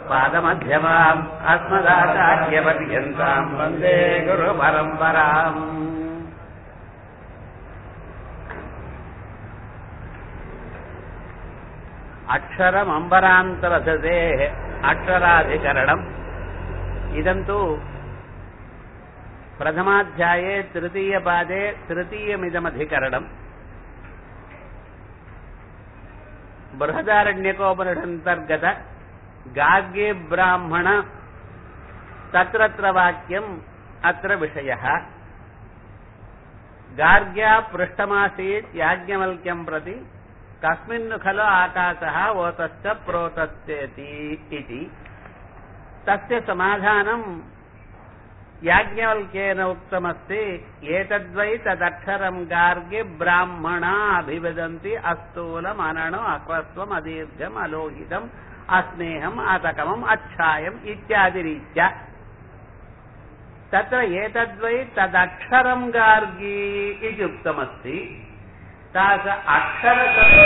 पादमध्यमाम् अस्मदाचार्यपर्यन्ताम् वन्दे गुरुपरम्पराम् अक्षरमम्बरान्तरसतेः अक्षराधिकरणम् इदम् तु प्रथमाध्याये तृतीयपादे तृतीयमिदमधिकरणम् बृहदारण्यकोपनिषन्तर्गत गार्गे ब्राह्मण तत्रत्र वाक्यम् अत्र विषयः गार्ग्या पृष्ठमासीत् याज्ञवल्क्यम् प्रति कस्मिन् खलु आकाशः ओतश्च प्रोतश्चेति इति तस्य समाधानम् याज्ञवल्क्येन उक्तमस्ति एतद्वै तदक्षरम् गार्गे ब्राह्मणा अभिवदन्ति अस्थूलम् अनणु अक्वस्वम् अदीर्घम् अलोहितम् अस्नेहम् अतकमम् अच्छायम् इत्यादिरीत्या तत्र एतद्वै तदक्षरम् गार्गी इति उक्तमस्ति तास अक्षर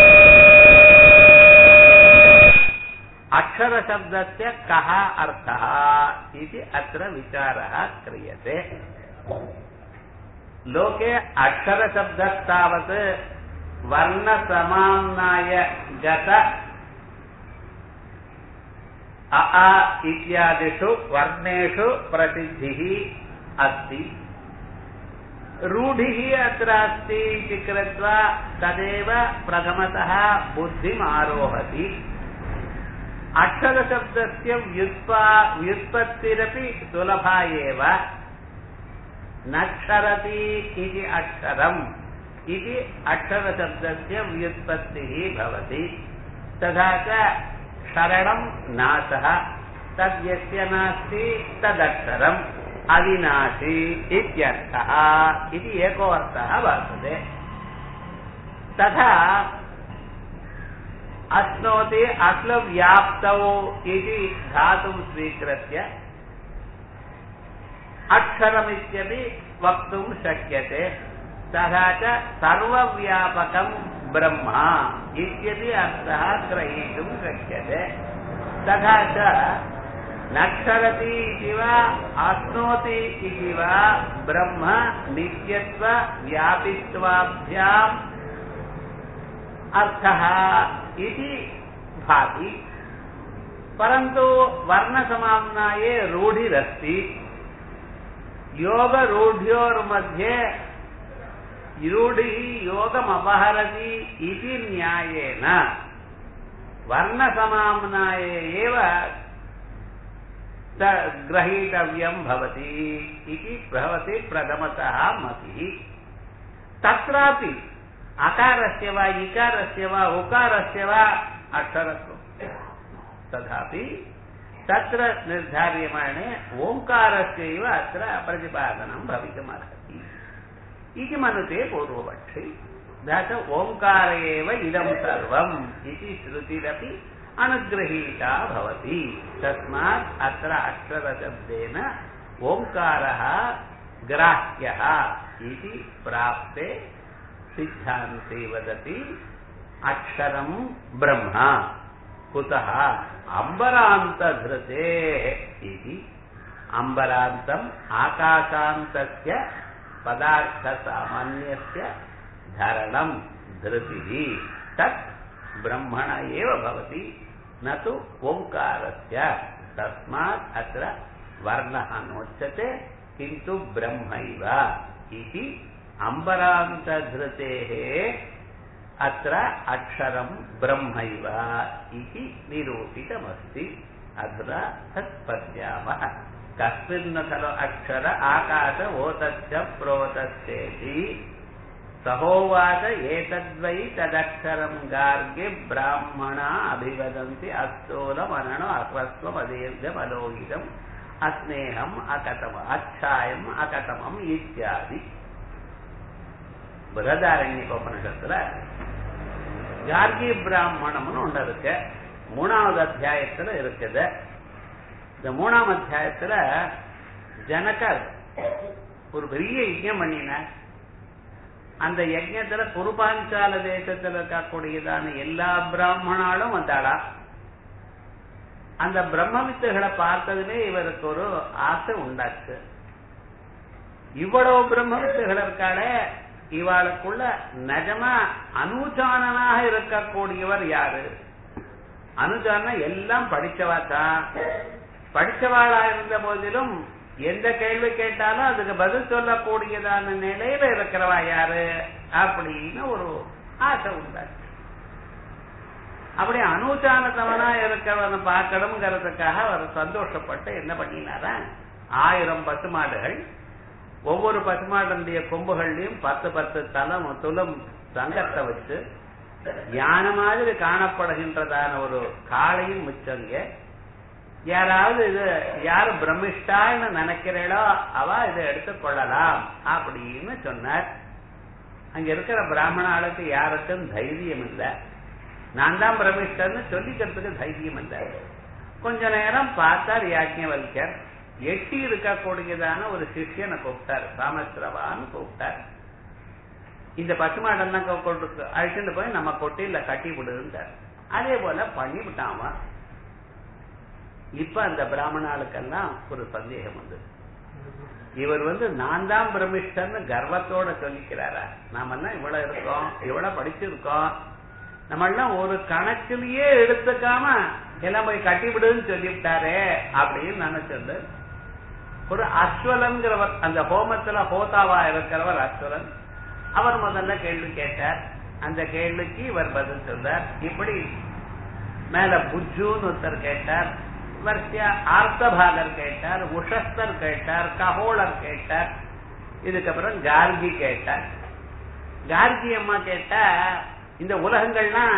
अक्षरशब्दस्य कः अर्थः इति अत्र विचारः क्रियते लोके अक्षरशब्दस्तावत् वर्णसमाम्नाय गत अ आ इत्यादिषु वर्णेषु प्रसिद्धिः अस्ति रूढिः अत्र अस्ति इति कृत्वा तदेव प्रथमतः बुद्धिम् आरोहति अक्षरशब्दस्य व्युत्पा व्युत्पत्तिरपि सुलभा एव नक्षरति इति अक्षरम् इति अक्षरशब्दस्य व्युत्पत्तिः भवति तथा च शरणम् नाशः तद्यस्य नास्ति तदक्षरम् अविनाशी इत्यर्थः इति एको अर्थः वर्तते तथा अश्नोति अश्लव्याप्तौ इति धातुं स्वीकृत्य अक्षरमित्यपि वक्तुं शक्यते तथा च सर्वव्यापकम् ब्रह्म इत्यपि अर्थः ग्रहीतुं शक्यते तथा च नक्षरति इति वा अश्नोति इति वा ब्रह्म नित्यत्व व्यापित्वाभ्याम् अर्थः इति भाति परन्तु वर्णसमाम्नाये रूढिरस्ति योगरूढ्योर्मध्ये रूढिः योगमपहरति इति न्यायेन वर्णसमाम्नाये एव ग्रहीतव्यम् भवति इति भवति प्रथमतः मतिः तत्रापि अकारस्य वा इकारस्य वा उकारस्य वा अक्षरत्वम् तथापि तत्र निर्धार्यमाणे ओङ्कारस्यैव अत्र प्रतिपादनं भवितुमर्हति इति मनुते पूर्वपक्षे च ओङ्कार एव इदं सर्वम् इति श्रुतिरपि अनुगृहीता भवति तस्मात् अत्र अक्षरशब्देन ओङ्कारः ग्राह्यः इति प्राप्ते सिद्धान्ते वदति अक्षरम् ब्रह्म कुतः अम्बरान्तधृते इति अम्बरान्तम् आकाशान्तस्य पदार्थसामान्यस्य धरणम् धृतिः तत् ब्रह्मण एव भवति न तु ओङ्कारस्य तस्मात् अत्र वर्णः नोच्यते किन्तु ब्रह्मैव इति अम्बरान्तधृतेः अत्र अक्षरम् ब्रह्मैव इति निरूपितमस्ति अधुना तत् पश्यामः कस्मिन् खलु अक्षर आकाश ओतश्च प्रोतश्चेति सहोवाच एतद्वै तदक्षरम् गार्गे ब्राह्मणा अभिवदन्ति अस्तूलमनणु अक्वस्वमदीर्घमलोहितम् अस्नेहम् अकतम अच्छायम् अकतमम् इत्यादि பிரதாரண்யகோபனிஷத்துல கார்கி பிராமணம்னு ஒன்று இருக்கு மூணாவது அத்தியாயத்துல இருக்குது இந்த மூணாம் அத்தியாயத்துல ஜனகர் ஒரு பெரிய யஜ்யம் பண்ணினார் அந்த யஜ்யத்துல குருபாஞ்சால தேசத்துல இருக்கக்கூடியதான எல்லா பிராமணாலும் வந்தாளா அந்த பிரம்ம வித்துகளை பார்த்ததுமே இவருக்கு ஒரு ஆசை உண்டாச்சு இவ்வளவு பிரம்ம வித்துகள் இருக்காளே இவாளுக்குள்ள நிஜமா அனுஜானனாக இருக்கக்கூடியவர் யாரு அனுஜான எல்லாம் படிச்சவா தான் படிச்சவாளா இருந்த போதிலும் எந்த கேள்வி கேட்டாலும் அதுக்கு பதில் சொல்லக்கூடியதான நிலையில இருக்கிறவா யாரு அப்படின்னு ஒரு ஆசை உண்டாச்சு அப்படி அனுச்சானத்தவனா இருக்கிறவனை பார்க்கணுங்கிறதுக்காக அவர் சந்தோஷப்பட்டு என்ன பண்ணினாரா ஆயிரம் பசுமாடுகள் ஒவ்வொரு பசுமாடனுடைய கொம்புகள்லயும் பத்து பத்து தலம் துலம் தங்கத்தை வச்சு யானை மாதிரி காணப்படுகின்றதான ஒரு காளையும் மிச்சங்க யாராவது இது யாரு பிரமிஷ்டான்னு நினைக்கிறீளோ அவ இதை எடுத்துக்கொள்ளலாம் அப்படின்னு சொன்னார் அங்க இருக்கிற பிராமணாளுக்கு யாருக்கும் தைரியம் இல்லை நான் தான் பிரமிஷ்டன்னு சொல்லிக்கிறதுக்கு தைரியம் இல்லை கொஞ்ச நேரம் பார்த்தார் யாஜ்ஞவல்யர் எட்டி இருக்கக்கூடியதான ஒரு சிஷ்யனை கூப்பிட்டார் சாமஸ்திரவான்னு கூப்பிட்டார் இந்த பசுமாடெல்லாம் கொண்டு அழிச்சுட்டு போய் நம்ம கொட்டியில கட்டி விடுந்தார் அதே போல பண்ணி விட்டான் இப்ப அந்த பிராமணாளுக்கெல்லாம் ஒரு சந்தேகம் வந்து இவர் வந்து நான் தான் பிரமிஷ்டன்னு கர்வத்தோட சொல்லிக்கிறாரா நாம எல்லாம் இவ்வளவு இருக்கோம் இவ்வளவு படிச்சிருக்கோம் நம்ம எல்லாம் ஒரு கணக்கிலேயே எடுத்துக்காம எல்லாம் போய் கட்டிவிடுன்னு சொல்லிவிட்டாரே அப்படின்னு நினைச்சிருந்து ஒரு அஸ்வலன்கிறவர் அந்த ஹோமத்துல ஹோதாவா இருக்கிறவர் அஸ்வலன் அவர் முதல்ல கேள்வி கேட்டார் அந்த கேள்விக்கு இவர் பதில் சொல்றார் இப்படி மேல புஜ்ஜுன்னு ஒருத்தர் கேட்டார் வரிசையா ஆர்த்தபாகர் கேட்டார் உஷஸ்தர் கேட்டார் கஹோளர் கேட்டார் இதுக்கப்புறம் கார்கி கேட்டார் கார்கி அம்மா கேட்டா இந்த உலகங்கள்லாம்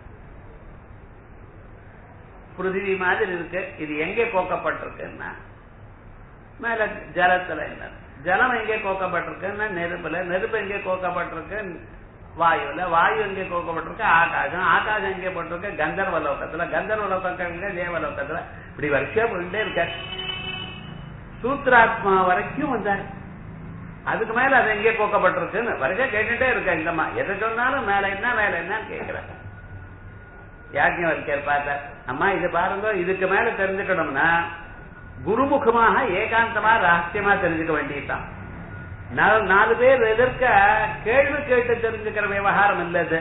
பிருத்திவி மாதிரி இருக்கு இது எங்கே கோக்கப்பட்டிருக்குன்னா மேல ஜலத்துல என்ன ஜலம் எங்கே கோக்கப்பட்டிருக்குன்னா நெருப்புல நெருப்பு எங்கே கோக்கப்பட்டிருக்கு வாயுல வாயு எங்கே கோக்கப்பட்டிருக்கு ஆகாசம் ஆகாசம் எங்கே போட்டிருக்கு கந்தர்வ லோகத்துல கந்தர்வ லோகம் எங்க தேவலோகத்துல இப்படி வருஷா போயிட்டே இருக்க சூத்ராத்மா வரைக்கும் வந்தார் அதுக்கு மேல அது எங்கே கோக்கப்பட்டிருக்குன்னு வருஷம் கேட்டுட்டே இருக்க இந்தம்மா எதை சொன்னாலும் மேல என்ன மேல என்னன்னு கேட்கிறாங்க யாஜ்ஞவல்யர் பார்த்தார் அம்மா இது பாருங்க இதுக்கு மேல தெரிஞ்சுக்கணும்னா குருமுகமாக ஏகாந்தமா ரகசியமா தெரிஞ்சுக்க வேண்டியதுதான் நாலு பேர் எதிர்க்க கேள்வி கேட்டு தெரிஞ்சுக்கிற விவகாரம் இல்லது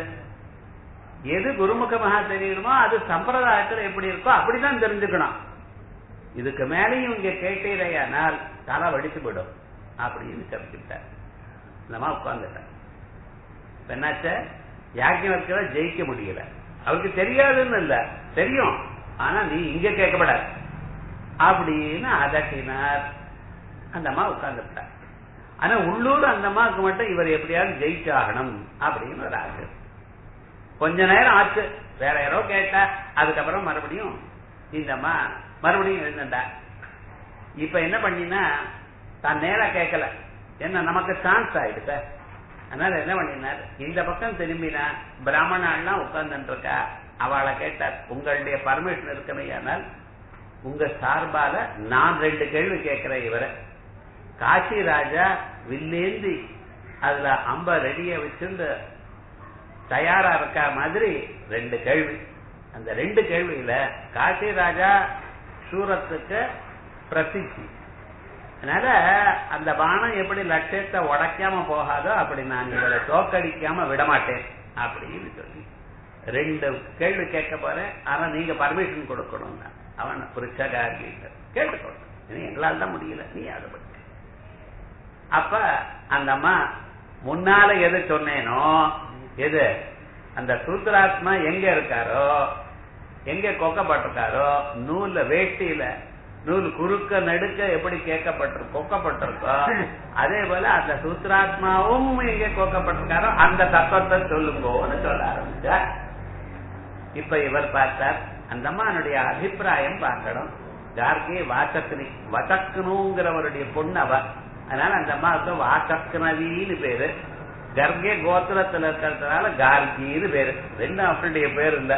எது குருமுகமாக தெரியணுமோ அது சம்பிரதாயத்துல எப்படி இருக்கோ அப்படிதான் தெரிஞ்சுக்கணும் இதுக்கு மேலேயும் இங்க கேட்டீரையானால் தலை வடித்து விடும் அப்படின்னு தெரிஞ்சுக்கிட்டார் நம்ம உட்கார்ந்துட்டார் என்னாச்ச யாக்கியவர்களை ஜெயிக்க முடியல அவருக்கு தெரியாதுன்னு இல்ல தெரியும் ஆனா நீ இங்க கேட்கப்படாது அப்படின்னு அதட்டினார் அந்த அம்மா உட்கார்ந்துட்டார் ஆனா உள்ளூர் அந்த அம்மாவுக்கு மட்டும் இவர் எப்படியாவது ஜெயிச்சாகணும் அப்படின்னு ஒரு ஆசை கொஞ்ச நேரம் ஆச்சு வேற யாரோ கேட்டா அதுக்கப்புறம் மறுபடியும் இந்த அம்மா மறுபடியும் எழுந்தண்டா இப்ப என்ன பண்ணினா தான் நேரா கேட்கல என்ன நமக்கு சான்ஸ் ஆயிடுச்ச அதனால என்ன பண்ணினார் இந்த பக்கம் திரும்பினா பிராமணாலாம் உட்கார்ந்துட்டு இருக்கா அவளை கேட்டார் உங்களுடைய பர்மிஷன் இருக்கமையானால் உங்க சார்பால நான் ரெண்டு கேள்வி கேட்கிறேன் இவரை காசி ராஜா வில்லேந்தி அதுல அம்ப ரெடிய வச்சிருந்து தயாரா இருக்க மாதிரி ரெண்டு கேள்வி அந்த ரெண்டு கேள்வியில காசி ராஜா சூரத்துக்கு பிரசித்தி அதனால அந்த பானம் எப்படி லட்சியத்தை உடைக்காம போகாதோ அப்படி நான் இவரை தோக்கடிக்காம விடமாட்டேன் அப்படின்னு சொல்லி ரெண்டு கேள்வி கேட்க போறேன் ஆனா நீங்க பர்மிஷன் கொடுக்கணும் அவன் புரிச்சகாரி கேட்டுக்கொள்ள எங்களால் தான் முடியல நீ அதை பற்றி அப்ப அந்த அம்மா முன்னால எது சொன்னேனோ எது அந்த சூத்ராத்மா எங்க இருக்காரோ எங்க கொக்கப்பட்டிருக்காரோ நூல்ல வேட்டியில நூல் குறுக்க நடுக்க எப்படி கேட்கப்பட்டிருக்கோ கொக்கப்பட்டிருக்கோ அதே போல அந்த சூத்ராத்மாவும் எங்க கொக்கப்பட்டிருக்காரோ அந்த தத்துவத்தை சொல்லுங்கோன்னு சொல்ல ஆரம்பிச்சார் இப்ப இவர் பார்த்தார் அந்த அம்மானுடைய அபிப்பிராயம் பார்க்கணும் கார்கே வாசக்னி வசக்கணுங்கிறவருடைய பொண்ணு அவ அதனால அந்த அம்மாவுக்கு வாசக்னவின்னு பேரு கர்கே கோத்திரத்துல இருக்கிறதுனால கார்கின்னு பேரு ரெண்டு அவருடைய பேர் இல்ல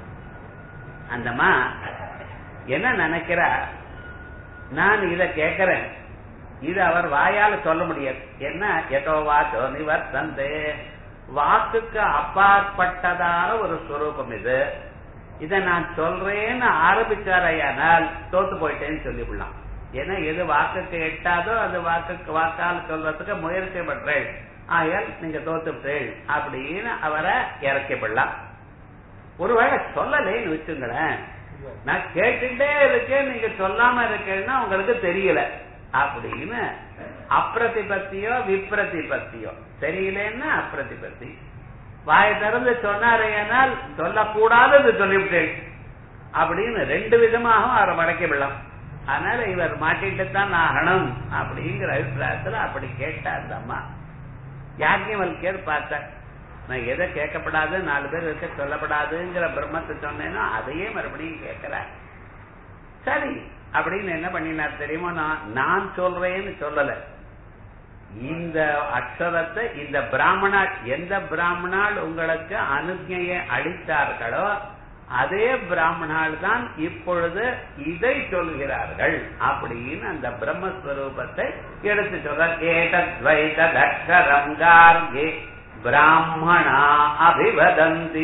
அந்தம்மா என்ன நினைக்கிறா நான் இத கேட்கிறேன் இது அவர் வாயால சொல்ல முடியாது என்ன எதோ வாச்சோ நிவர்த்தந்தே வாக்குக்கு அப்பாற்பட்டதான ஒரு ஸ்வரூபம் இது இத நான் சொல்றேன்னு ஆரம்பிச்சாரையானால் தோத்து போயிட்டேன்னு சொல்லிவிடலாம் ஏன்னா எது வாக்குக்கு எட்டாதோ அது வாக்குக்கு வாக்கால் சொல்றதுக்கு முயற்சி பண்றேன் ஆயால் நீங்க தோத்துட்டேன் அப்படின்னு அவரை இறக்கி விடலாம் ஒருவேளை சொல்லலேன்னு வச்சுங்களேன் நான் கேட்டுட்டே இருக்கேன் நீங்க சொல்லாம இருக்கேன்னா உங்களுக்கு தெரியல அப்படின்னு அப்பிரதிபத்தியோ விப்ரதிபத்தியோ தெரியலன்னா அப்பிரதிபத்தி வாயை திறந்து சொன்னாரேனால் சொல்லக்கூடாதது சொல்லிவிட்டேன் அப்படின்னு ரெண்டு விதமாகவும் அவரை மடக்கி விடலாம் அதனால இவர் மாட்டிட்டு தான் ஆகணும் அப்படிங்கிற அபிப்பிராயத்துல அப்படி கேட்ட அந்த அம்மா யாக்கியவல்யர் பார்த்தார் நான் எதை கேட்கப்படாது நாலு பேர் இருக்க சொல்லப்படாதுங்கிற பிரம்மத்தை சொன்னேனோ அதையே மறுபடியும் கேட்கிறேன் சரி அப்படின்னு என்ன பண்ணினார் தெரியுமா நான் நான் சொல்றேன்னு சொல்லல இந்த அக்ஷரத்தை இந்த பிராமணால் எந்த பிராமணால் உங்களுக்கு அனுஜையை அளித்தார்களோ அதே பிராமணால் தான் இப்பொழுது இதை சொல்கிறார்கள் அப்படின்னு அந்த பிரம்மஸ்வரூபத்தை எடுத்து சொல்றார் ஏதத்வைதம் கார்கே பிராமணா அபிவதந்தி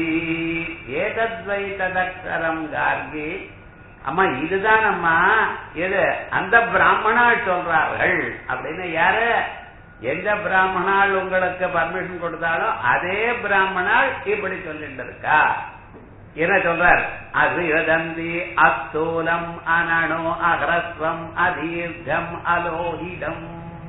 ஏதத்வைதம் கார்கே அம்மா இதுதான் அம்மா எது அந்த பிராமணால் சொல்றார்கள் அப்படின்னு யாரு எந்த பிராமணால் உங்களுக்கு பர்மிஷன் கொடுத்தாலும் அதே பிராமணால் இப்படி சொல்லிட்டு இருக்கா என்ன சொல்றார் அகிருதந்தி அஸ்தூலம் அனணு அகரஸ்வம் அதீர்க்கம் அலோகிடம்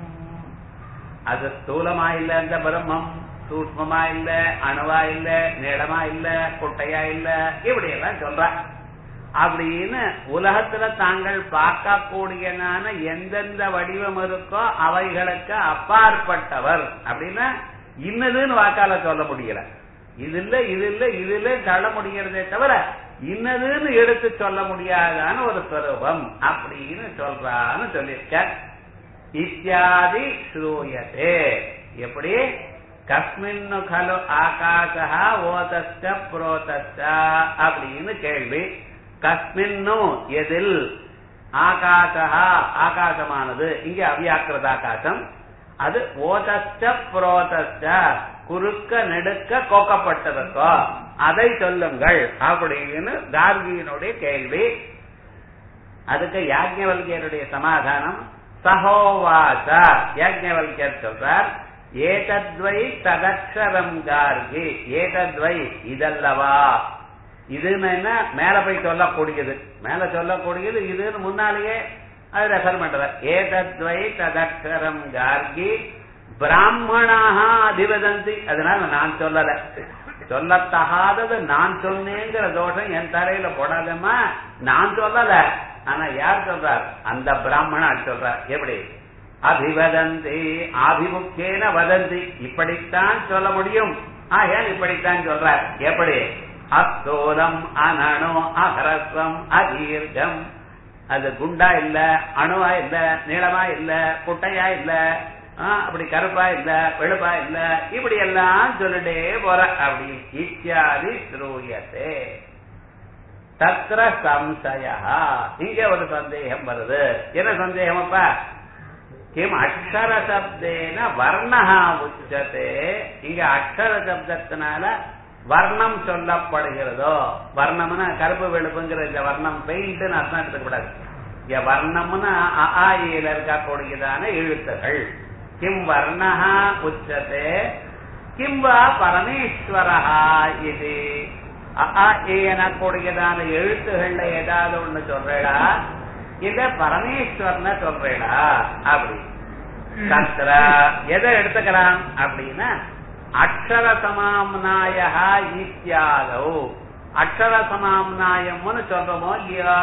அது ஸ்தூலமா இல்ல அந்த பிரம்மம் சூக்மமா இல்ல அணுவா இல்ல நீளமா இல்ல குட்டையா இல்ல இப்படி எல்லாம் சொல்ற அப்படின்னு உலகத்துல தாங்கள் பார்க்கக்கூடியனான எந்தெந்த வடிவம் இருக்கோ அவைகளுக்கு அப்பாற்பட்டவர் அப்படின்னா இன்னதுன்னு வாக்கால சொல்ல முடியல இது இல்ல இது இல்ல இது இல்ல சொல்ல முடிகிறதே தவிர இன்னதுன்னு எடுத்து சொல்ல முடியாதான ஒரு ஸ்வரூபம் அப்படின்னு சொல்றான்னு சொல்லியிருக்க இத்தியாதி ஸ்ரூயத்தே எப்படி கஸ்மின்னு கலு ஆகாசா ஓதஸ்ட புரோதஸ்ட அப்படின்னு கேள்வி கஸ்மின்னு எதில் ஆகாசா ஆகாசமானது இங்கே அவ்யாக்கிரத ஆகாசம் அது ஓதஸ்ட புரோதஸ்ட குறுக்க நெடுக்க கோக்கப்பட்டதற்கோ அதை சொல்லுங்கள் அப்படின்னு கார்கியினுடைய கேள்வி அதுக்கு யாஜ்ஞவல்கியருடைய சமாதானம் சகோவாச யாஜ்ஞவல்கியர் சொல்றார் ஏதத்வை ததக்ஷரம் கார்கி ஏதத்வை இதல்லவா இதுன்னு என்ன மேல போய் சொல்லக்கூடியது மேல சொல்லக்கூடியது இதுன்னு முன்னாலேயே அது ரெஃபர் பண்ற ஏதத்வை ததக்ஷரம் கார்கி பிராமணாக அதிவதந்தி அதனால நான் சொல்லல சொல்லத்தகாதது நான் சொன்னேங்கிற தோஷம் என் தலையில போடாதம்மா நான் சொல்லல ஆனா யார் சொல்றார் அந்த பிராமணன் சொல்றார் எப்படி அபிவதந்தி ஆபிமுக்கேன வதந்தி இப்படித்தான் சொல்ல முடியும் ஆகையால் இப்படித்தான் சொல்றார் எப்படி அஸ்தூலம் அனணு அகரஸ்வம் அதீர்க்கம் அது குண்டா இல்ல அணுவா இல்ல நீளமா இல்ல குட்டையா இல்ல அப்படி கருப்பா இல்ல வெளுப்பா இல்ல இப்படி எல்லாம் சொல்லிட்டே போற அப்படி இத்தியாதி ஸ்ரூயத்தே தத்திர சம்சய இங்க ஒரு சந்தேகம் வருது என்ன சந்தேகம் அப்பா கிம் அக்ஷர சப்தேன வர்ணஹா உச்சதே இங்க அக்ஷர சப்தத்தினால வர்ணம் சொல்லப்படுகிறதோ வர்ணம்னா கருப்பு வெளுப்புங்கிற இந்த வர்ணம் பெயிண்ட்னு அர்த்தம் எடுத்துக்கூடாது இங்க வர்ணம்னா அஆயில இருக்கக்கூடியதான எழுத்துகள் கிம் வர்ணஹா உச்சதே கிம் வா பரமேஸ்வரஹா இது அஆ எனக்கூடியதான எழுத்துகள்ல ஏதாவது ஒண்ணு சொல்றேடா இல்ல பரமேஸ்வரன சொல்றேடா அப்படி தத்திர எதை எடுத்துக்கலாம் அப்படின்னா அக்ஷர சமாம்னாய இத்தியாதோ அக்ஷர சமாம்னாயம்னு சொல்றோமோ இல்லையா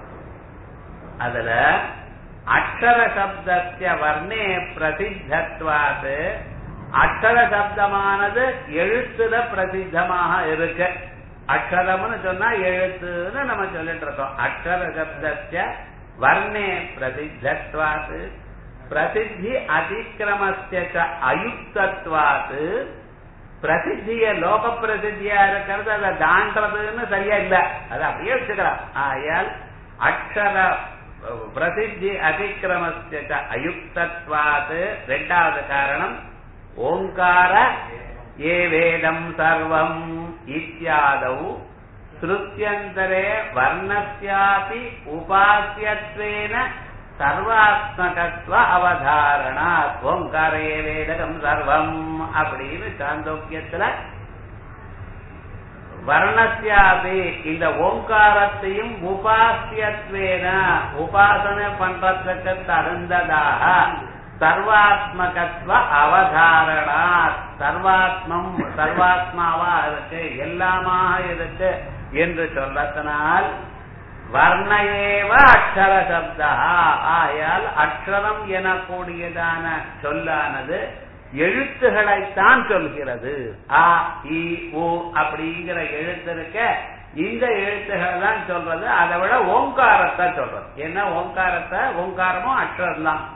அதுல அக்ஷர சப்தத்திய வர்ணே பிரசித்தத்வாது அக்ஷர சப்தமானது எழுத்துல பிரசித்தமாக இருக்கு அக்ஷரம்னு சொன்னா எழுத்துன்னு நம்ம சொல்லிட்டு இருக்கோம் அக்ஷர சப்தத்திய வர்ணே பிரசித்தத்வாது பிரசித்தி அதிக்கிரமஸ்ய அயுக்தத்வாத்து பிரசித்திய லோக பிரசித்தியா இருக்கிறது அதை தாண்டதுன்னு சரியா இல்ல அதை அப்படியே வச்சுக்கலாம் ஆயால் அக்ஷர பிரசித்தி அதிக்கிரமஸ்ய அயுக்தத்வாத்து ரெண்டாவது காரணம் ஓங்கார ஏ வேதம் சர்வம் இத்தியாதவு ஸ்ருத்தியந்தரே வர்ணஸ்யாபி உபாசியத்வேன சர்வாத்மகத்வ அவதாரணா ஓங்காரே வேதகம் சர்வம் அப்படின்னு சாந்தோக்கியத்துல வர்ணஸ்யாபி இந்த ஓங்காரத்தையும் உபாசியத்வேன உபாசனை பண்றதுக்கு தகுந்ததாக சர்வாத்மகத்வ அவதாரணா சர்வாத்மம் சர்வாத்மாவா இருக்கு எல்லாமாக இருக்கு என்று சொல்லத்தினால் வர்ணயேவ அக்ஷர சப்தா ஆயால் அக்ஷரம் எனக்கூடியதான சொல்லானது எழுத்துகளைத்தான் சொல்கிறது ஆ இ உ அப்படிங்கிற எழுத்து இருக்க இந்த எழுத்துக்களை தான் சொல்றது அதை விட ஓங்காரத்தை சொல்றது ஏன்னா ஓங்காரத்தை ஓங்காரமும் அக்ஷரம் தான்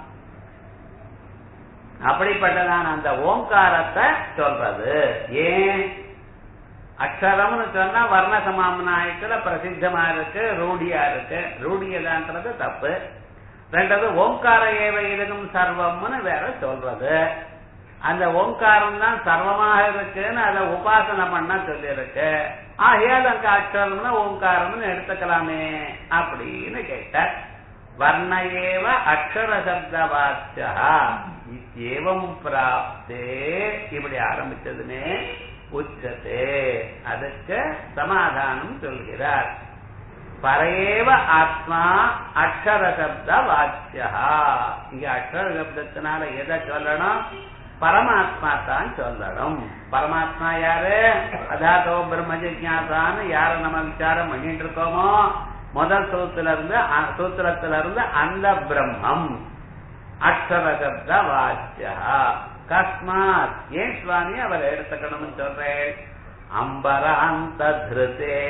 அப்படிப்பட்டதான அந்த ஓங்காரத்தை சொல்றது ஏன் அக்ஷரம்னு சொன்னா வர்ண சமாமனாயத்துல பிரசித்தமா இருக்கு ரூடியா இருக்கு ரூடியதான்றது தப்பு ரெண்டாவது ஓங்கார ஏவ இதுக்கும் சர்வம்னு வேற சொல்றது அந்த ஓங்காரம் தான் சர்வமாக இருக்குன்னு அதை உபாசனை பண்ண சொல்லியிருக்கு ஆகையால் அங்க அக்ஷரம்னு ஓங்காரம்னு எடுத்துக்கலாமே அப்படின்னு கேட்டார் வர்ண ஏவ அக்ஷர சப்த வாச்சா ஏவம் பிராப்தே இப்படி ஆரம்பிச்சதுமே உச்சத்தே அதுக்கு சமாதானம் சொல்கிறார் பரேவ ஆத்மா அக்ஷர சப்த வாச்சியா இங்க அக்ஷர சப்தத்தினால எதை சொல்லணும் பரமாத்மா தான் சொல்லணும் பரமாத்மா யாரு அதாதோ பிரம்ம ஜிஜாசான்னு யார நம்ம விசாரம் பண்ணிட்டு இருக்கோமோ முதல் சூத்துல இருந்து சூத்திரத்துல இருந்து அந்த பிரம்மம் அக்ஷர சப்த வாச்சியா கஸ்மாத் ஏன் சுவாமி அவர் எடுத்துக்கணும்னு சொல்றேன் அம்பராந்த திருதே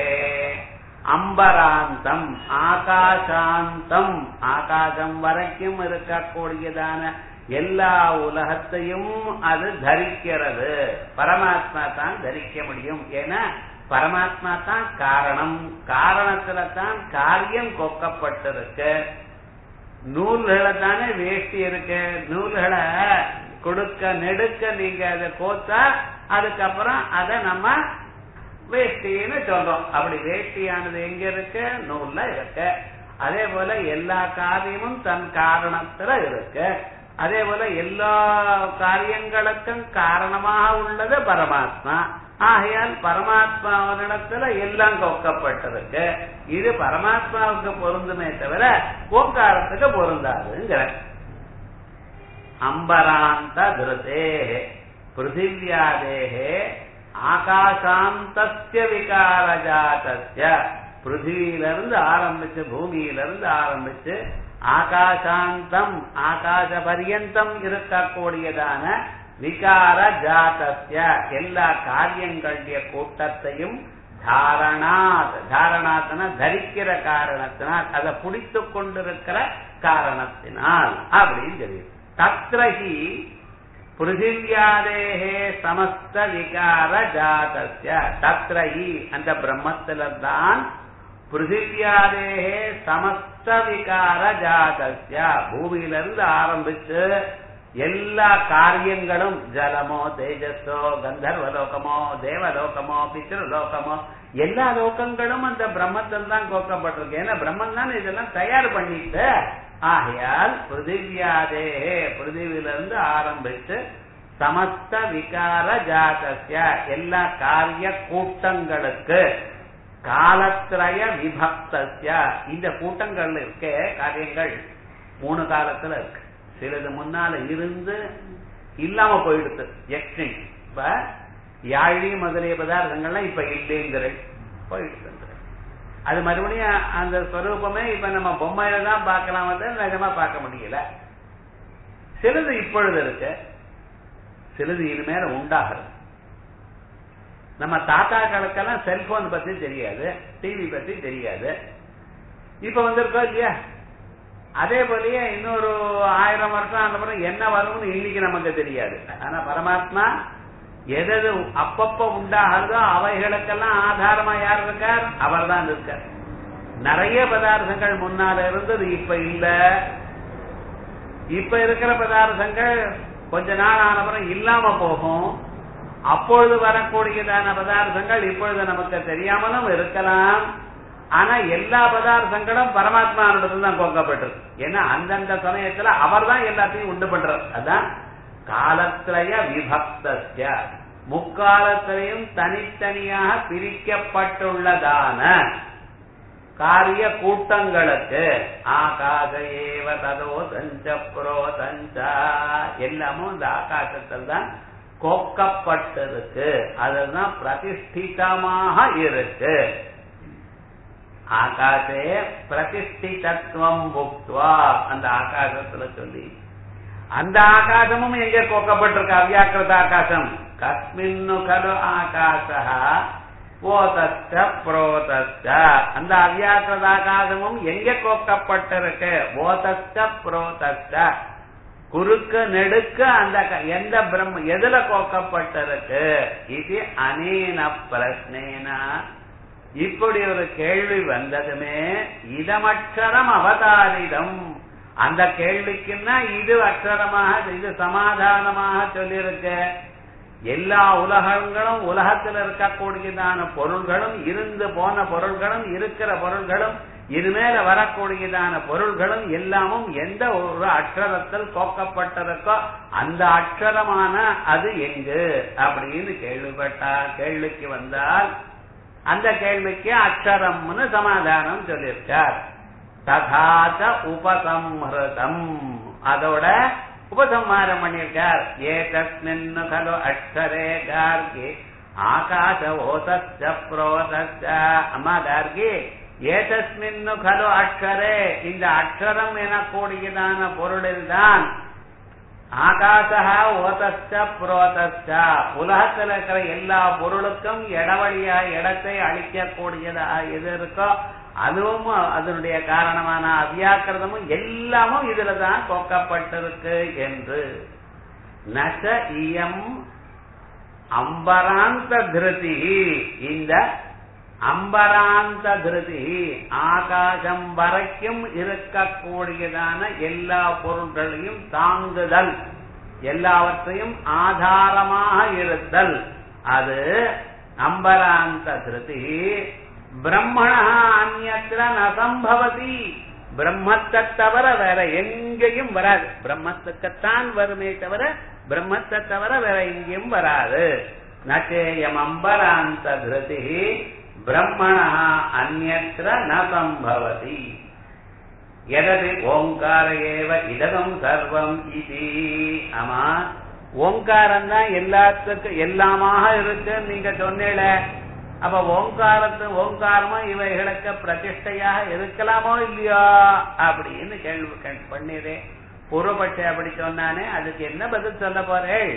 அம்பராந்தம் ஆகாசாந்தம் ஆகாசம் வரைக்கும் இருக்கக்கூடியதான எல்லா உலகத்தையும் அது தரிக்கிறது பரமாத்மா தான் தரிக்க முடியும் ஏன்னா பரமாத்மா தான் காரணம் காரணத்துல தான் காரியம் கொக்கப்பட்டிருக்கு நூல்களை தானே வேஷ்டி இருக்கு நூல்களை கொடுக்க நெடுக்க நீங்க அதை கோத்தா அதுக்கப்புறம் அதை நம்ம வேஷ்டின்னு சொல்றோம் அப்படி வேஷ்டியானது எங்க இருக்கு நூல்ல இருக்கு அதே போல எல்லா காரியமும் தன் காரணத்துல இருக்கு அதே போல எல்லா காரியங்களுக்கும் காரணமாக உள்ளது பரமாத்மா ஆகையால் பரமாத்மாவினிடத்துல எல்லாம் கொக்கப்பட்டிருக்கு இது பரமாத்மாவுக்கு பொருந்துமே தவிர ஓங்காரத்துக்கு பொருந்தாதுங்கிற அம்பராந்த திருதே பிருத்திவியாதேகே ஆகாசாந்தஸ்ய விகாரஜாத்தஸ்ய பிருத்திவியிலிருந்து ஆரம்பிச்சு பூமியிலிருந்து ஆரம்பிச்சு ஆகாசாந்தம் ஆகாச பரியந்தம் இருக்கக்கூடியதான விகார ஜாத்தஸ்ய எல்லா காரியங்களுடைய கூட்டத்தையும் தாரணாத் தாரணாத்னா தரிக்கிற காரணத்தினால் அதை பிடித்து கொண்டிருக்கிற காரணத்தினால் அப்படின்னு தெரியும் தத்ரஹி பிருத்திவியாதேகே சமஸ்த விகார ஜாதஸ்ய தத்ரஹி அந்த பிரம்மத்தில தான் பிருத்திவியாதேகே சமஸ்த விகார ஜாதஸ்ய பூமியிலிருந்து ஆரம்பிச்சு எல்லா காரியங்களும் ஜலமோ தேஜஸோ கந்தர்வலோகமோ தேவலோகமோ பித்ருலோகமோ எல்லா லோகங்களும் அந்த பிரம்மத்தில் தான் கோக்கப்பட்டிருக்கு ஏன்னா பிரம்மன் தான் இதெல்லாம் தயார் பண்ணிட்டு ஆகையால் பிருத்திவியாதே பிருத்திவிலிருந்து ஆரம்பித்து சமஸ்த விகார ஜாதஸ்ய எல்லா காரிய கூட்டங்களுக்கு காலத்திரய விபக்தஸ்ய இந்த கூட்டங்கள் இருக்க காரியங்கள் மூணு காலத்துல இருக்கு சிலது முன்னால இருந்து இல்லாம போயிடுது எக்ஸ்டிங் இப்ப யாழி முதலிய பதார்த்தங்கள்லாம் இப்ப இல்லைங்கிற போயிடுது அது மறுபடியும் அந்த ஸ்வரூபமே இப்ப நம்ம பொம்மையில தான் பார்க்கலாம் வந்து நிஜமா பார்க்க முடியல சிலது இப்பொழுது இருக்கு சிலது இனிமேல உண்டாகிறது நம்ம தாத்தாக்களுக்கெல்லாம் செல்போன் பத்தி தெரியாது டிவி பத்தி தெரியாது இப்ப வந்திருக்கோம் இல்லையா அதே போலயே இன்னொரு ஆயிரம் வருஷம் அப்புறம் என்ன வரும்னு இன்னைக்கு நமக்கு தெரியாது ஆனா பரமாத்மா எது அப்பப்ப உண்டாகிறதோ அவைகளுக்கெல்லாம் ஆதாரமா யார் இருக்கார் அவர் தான் இருக்கார் நிறைய பதார்த்தங்கள் முன்னால இருந்தது இப்ப இல்ல இப்ப இருக்கிற பதார்த்தங்கள் கொஞ்ச நாள் ஆனப்புறம் இல்லாம போகும் அப்பொழுது வரக்கூடியதான பதார்த்தங்கள் இப்பொழுது நமக்கு தெரியாமலும் இருக்கலாம் ஆனா எல்லா பதார்த்தங்களும் பரமாத்மாவிடத்துல தான் கோக்கப்பட்டிருக்கு ஏன்னா அந்தந்த சமயத்துல அவர் தான் எல்லாத்தையும் உண்டு பண்றார் அதான் காலத்திலய விபக்தஸ்ய முக்காலத்திலையும் தனித்தனியாக பிரிக்கப்பட்டுள்ளதான காரிய கூட்டங்களுக்கு ஆகாச ஏவ ததோ சஞ்ச புரோ சஞ்சா எல்லாமும் இந்த ஆகாசத்தில் தான் கோக்கப்பட்டிருக்கு அதுதான் பிரதிஷ்டிதமாக இருக்கு ஆகாசே பிரதிஷ்டிதத்துவம் புக்துவா அந்த ஆகாசத்துல சொல்லி அந்த ஆகாசமும் எங்க கோக்கப்பட்டிருக்கு அவ்யாக்கிருத ஆகாசம் கஸ்மின்னு கலு ஆகாசா போதஸ்ட புரோதஸ்ட அந்த அவ்யாக்கிருத ஆகாசமும் எங்க கோக்கப்பட்டிருக்கு போதஸ்ட புரோதஸ்ட குறுக்க நெடுக்க அந்த க- எந்த பிரம்ம எதுல கோக்கப்பட்டிருக்கு இது அனேன பிரஸ்னேனா இப்படி ஒரு கேள்வி வந்ததுமே இதமட்சரம் அவதாரிதம் அந்த கேள்விக்குன்னா இது அக்ஷரமாக இது சமாதானமாக சொல்லியிருக்கு எல்லா உலகங்களும் உலகத்தில் இருக்கக்கூடியதான பொருள்களும் இருந்து போன பொருள்களும் இருக்கிற பொருள்களும் இனிமேல வரக்கூடியதான பொருள்களும் எல்லாமும் எந்த ஒரு அக்ஷரத்தில் கோக்கப்பட்டிருக்கோ அந்த அக்ஷரமான அது எங்கு அப்படின்னு கேள்விப்பட்டா கேள்விக்கு வந்தால் அந்த கேள்விக்கு அக்ஷரம்னு சமாதானம் சொல்லியிருக்கார் ததாச்ச உபசம்ஹிருதம் அதோட உபசம்ஹாரம் பண்ணியிருக்கார் ஏதஸ்மின் கலு அக்ஷரே கார்கி ஆகாச ஓதஸ்ய புரோதஸ்ய அம்மா கார்கி ஏதஸ்மின் கலு அக்ஷரே இந்த அக்ஷரம் எனக்கூடியதான பொருளில்தான் ஆகாசா ஓதஸ்ட புரோதஸ்ட உலகத்தில் இருக்கிற எல்லா பொருளுக்கும் இடவழியா இடத்தை அழிக்கக்கூடியதா எது இருக்கோ அதுவும் அதனுடைய காரணமான அவ்யாக்கிரதமும் எல்லாமும் இதுல தான் கோக்கப்பட்டிருக்கு என்று நச இயம் அம்பராந்த திருதி இந்த அம்பராந்த திருதி ஆகாசம் வரைக்கும் இருக்கக்கூடியதான எல்லா பொருள்களையும் தாங்குதல் எல்லாவற்றையும் ஆதாரமாக இருத்தல் அது அம்பராந்த திருதி பிரம்மணா அந்நத்திர நசம்பவதி பிரம்மத்தை தவிர வேற எங்கேயும் வராது பிரம்மத்துக்குத்தான் வருமே தவிர பிரம்மத்தை தவிர வேற எங்கேயும் வராது நச்சேயம் அம்பராந்த திருதி பிரம்மணா அந்நத்திர ந சம்பவதி எதது ஓங்கார ஏவ இதகம் சர்வம் இது ஆமா ஓங்காரம் தான் எல்லாத்துக்கும் எல்லாமாக இருக்கு நீங்க சொன்னீல அப்ப ஓங்காரத்து ஓங்காரமா இவைகளுக்கு பிரதிஷ்டையாக இருக்கலாமோ இல்லையோ அப்படின்னு கேள்வி கே- பண்ணிதே பூர்வபட்ச அப்படி சொன்னானே அதுக்கு என்ன பதில் சொல்ல போறேள்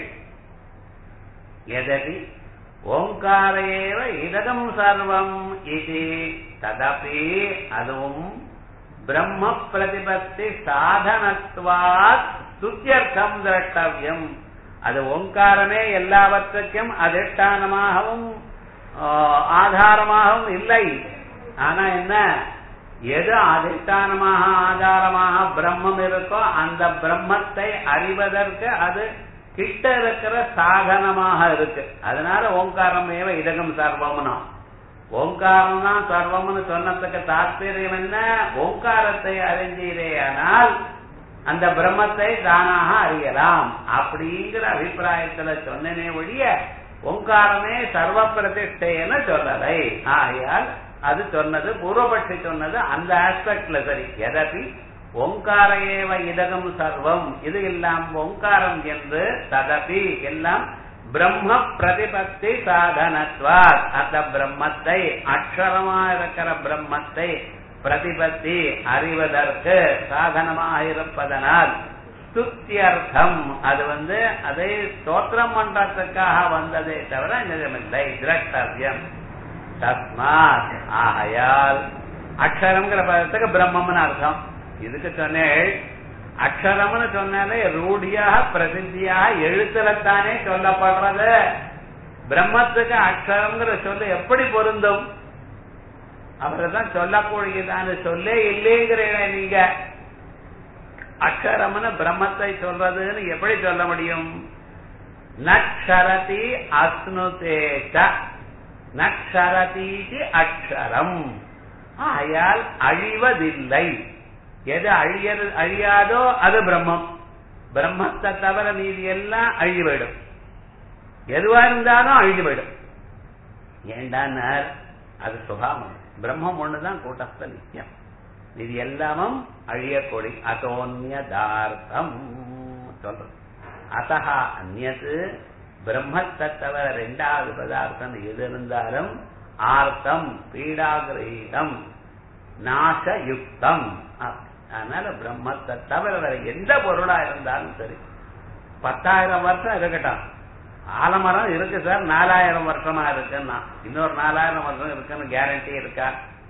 எததி ஓங்காரேவ இதகம் சர்வம் இது ததபி அதுவும் பிரம்ம பிரதிபத்தி சாதனத்வாத் துத்தியர்த்தம் திரட்டவியம் அது ஓங்காரமே எல்லாவற்றுக்கும் அதிஷ்டானமாகவும் ஆஹ், ஆதாரமாகவும் இல்லை ஆனா என்ன எது அதிஷ்டானமாக ஆதாரமாக பிரம்மம் இருக்கோ அந்த பிரம்மத்தை அறிவதற்கு அது கிட்ட இருக்கிற சாதனமாக இருக்கு அதனால ஓங்காரம் ஏவ இதகம் சர்வம்னா ஓங்காரம் தான் சர்வம்னு சொன்னதுக்கு தாற்பயம் என்ன ஓங்காரத்தை அறிஞ்சீரேயானால் அந்த பிரம்மத்தை தானாக அறியலாம் அப்படிங்கிற அபிப்பிராயத்துல சொன்னனே ஒழிய ஓங்காரமே சர்வ பிரதிஷ்டைன்னு சொல்லலை ஆகையால் அது சொன்னது பூர்வபட்சி சொன்னது அந்த ஆஸ்பெக்ட்ல சரி எதபி ஓங்கார ஏவ இதகம் சர்வம் இது எல்லாம் ஓங்காரம் என்று ததபி எல்லாம் பிரம்ம பிரதிபத்தி சாதனத்வாத் அந்த பிரம்மத்தை அக்ஷரமா இருக்கிற பிரம்மத்தை பிரதிபத்தி அறிவதற்கு சாதனமாக இருப்பதனால் ஸ்துத்தியர்த்தம் அது வந்து அதை ஸ்தோத்திரம் பண்றதுக்காக வந்ததே தவிர நிஜமில்லை திரட்டவியம் தஸ்மாத் ஆகையால் அக்ஷரம்ங்கிற பதத்துக்கு பிரம்மம்னு அர்த்தம் இதுக்கு சொன்னேன் அக்ஷரம்னு சொன்னாலே ரூடியாக பிரசித்தியாக எழுத்துலத்தானே சொல்லப்படுறது பிரம்மத்துக்கு அக்ஷரம்ங்கிற சொல்லு எப்படி பொருந்தும் அவர்தான் சொல்லக்கூடியதான சொல்லே இல்லைங்கிறீங்க நீங்க அக்ஷரம்னு பிரம்மத்தை சொல்றதுன்னு எப்படி சொல்ல முடியும் நக்ஷரதி அஸ்னுதேச்ச நக்ஷரதீதி அக்ஷரம் ஆயால் அழிவதில்லை எது அழிய அழியாதோ அது பிரம்மம் பிரம்மத்தை தவிர மீதி எல்லாம் அழிஞ்சு போயிடும் எதுவா இருந்தாலும் அழிஞ்சு போயிடும் ஏண்டானார் அது சுபாவம் பிரம்மம் ஒண்ணுதான் கூட்டஸ்த நித்தியம் இது எல்லாமும் அழியக்கூடிய அதோன்யதார்த்தம் சொல்றது அத்தகா அந்நது பிரம்மத்தை தவிர ரெண்டாவது பதார்த்தம் எது இருந்தாலும் ஆர்த்தம் பீடாகிரகீதம் நாசயுக்தம் அதனால பிரம்மத்தை தவிர வேற எந்த பொருளா இருந்தாலும் சரி பத்தாயிரம் வருஷம் இருக்கட்டும் ஆலமரம் இருக்கு சார் நாலாயிரம் வருஷமா இருக்குன்னா இன்னொரு நாலாயிரம் வருஷம் இருக்குன்னு கேரண்டி இருக்கா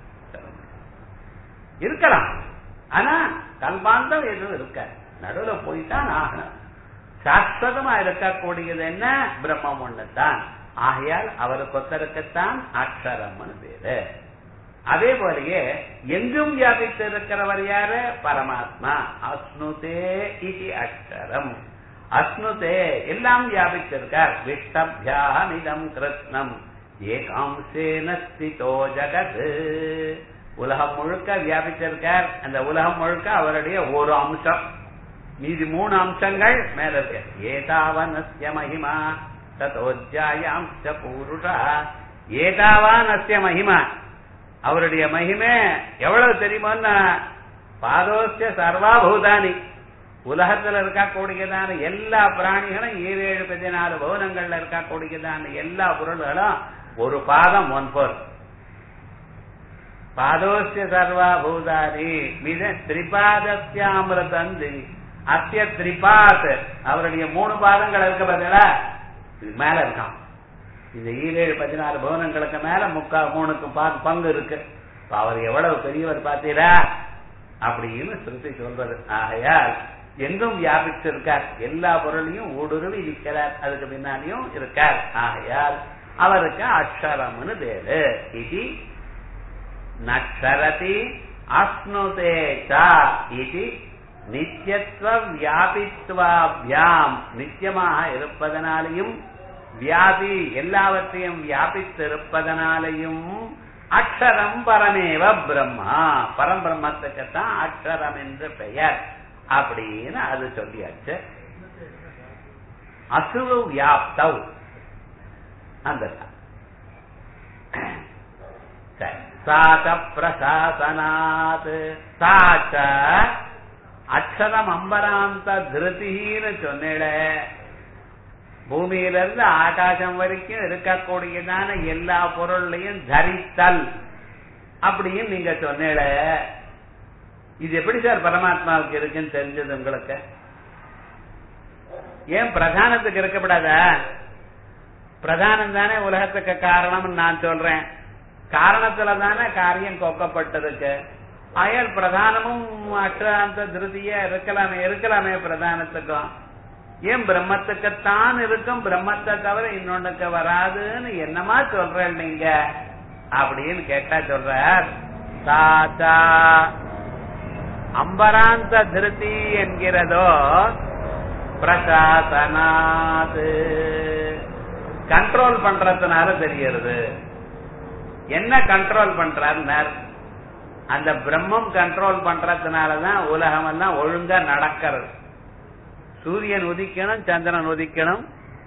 இருக்கலாம் ஆனா கல்பாந்தம் எதுவும் இருக்க நடுவுல போய்தான் ஆகணும் சாஸ்வதமா இருக்கக்கூடியது என்ன பிரம்மம் ஒண்ணுதான் ஆகையால் அவருக்கு ஒத்தருக்குத்தான் அக்ஷரம்னு பேரு அதே போலயே எங்கும் வியாபித்து இருக்கிறவர் யாரு பரமாத்மா அஸ்னுதே இது அக்ஷரம் அஸ்னுதே எல்லாம் வியாபித்திருக்கார் விஷ்டபியாமிதம் கிருஷ்ணம் ஏகாம்சேன ஸ்திதோ ஜகத் உலகம் முழுக்க வியாபிச்சிருக்கார் அந்த உலகம் முழுக்க அவருடைய ஒரு அம்சம் மீதி மூணு அம்சங்கள் மேல இருக்கு ஏதாவனஸ்ய மகிமா ததோஜாயாம்ச பூருஷா ஏதாவானஸ்ய மகிமா அவருடைய மகிமை எவ்வளவு தெரியுமோன்னா பாதோஸ்ய சர்வாபூதானி உலகத்துல இருக்கக்கூடியதான எல்லா பிராணிகளும் ஏழு ஏழு பதினாலு பவனங்கள்ல இருக்கக்கூடியதான எல்லா பொருள்களும் ஒரு பாதம் ஒன் போர் பாதோஸ்ய சர்வா பூதானி மித திரிபாதஸ்யாமிரதந்தி அத்திய திரிபாத் அவருடைய மூணு பாதங்கள் இருக்க பதிலா மேல இருக்கான் இந்த ஈரேழு பதினாலு பவனங்களுக்கு மேல முக்கா மூணுக்கு பங்கு இருக்கு அவர் எவ்வளவு பெரியவர் பார்த்தீரா அப்படின்னு ஸ்ருதி சொல்றது ஆகையால் எங்கும் வியாபிச்சிருக்கார் எல்லா பொருளையும் ஊடுருவி இருக்கிறார் அதுக்கு பின்னாடியும் இருக்கார் ஆகையால் அவருக்கு அக்ஷரம்னு பேரு இது நக்ஷரதி அஸ்னுதே இது நித்தியத்துவ வியாபித்வாபியாம் நித்தியமாக இருப்பதனாலையும் வியாபி எல்லாவற்றையும் வியாபித்திருப்பதனாலையும் அக்ஷரம் பரமேவ பிரம்மா பரம்பிரம்மத்துக்குத்தான் அக்ஷரம் என்று பெயர் அப்படின்னு அது சொல்லியாச்சு அசுரு வியாப்தவ் அந்த சாச்ச பிரசாசனாத் சாச்ச அக்ஷரம் அம்பராந்த திருதின்னு சொன்னேட பூமியில இருந்து ஆகாசம் வரைக்கும் இருக்கக்கூடியதான எல்லா பொருள்லையும் தரித்தல் அப்படின்னு நீங்க சொன்னேட இது எப்படி சார் பரமாத்மாவுக்கு இருக்குன்னு தெரிஞ்சது உங்களுக்கு ஏன் பிரதானத்துக்கு இருக்கப்படாத பிரதானம் தானே உலகத்துக்கு காரணம் நான் சொல்றேன் காரணத்துல தானே காரியம் கொக்கப்பட்டிருக்கு அயல் பிரதானமும் அக்ஷராந்த திருதியா இருக்கலாமே இருக்கலாமே பிரதானத்துக்கும் ஏன் பிரம்மத்துக்குத்தான் இருக்கும் பிரம்மத்தை தவிர இன்னொன்னுக்கு வராதுன்னு என்னமா சொல்றேன் நீங்க அப்படின்னு கேட்டா சொல்ற தாத்தா அம்பராந்த திருதி என்கிறதோ பிரசாசனாது கண்ட்ரோல் பண்றதுனால தெரியறது என்ன கண்ட்ரோல் பண்றார் அந்த பிரம்மம் கண்ட்ரோல் பண்றதுனாலதான் உலகம் எல்லாம் ஒழுங்கா நடக்கிறது சூரியன் உதிக்கணும் சந்திரன் உதிக்கணும்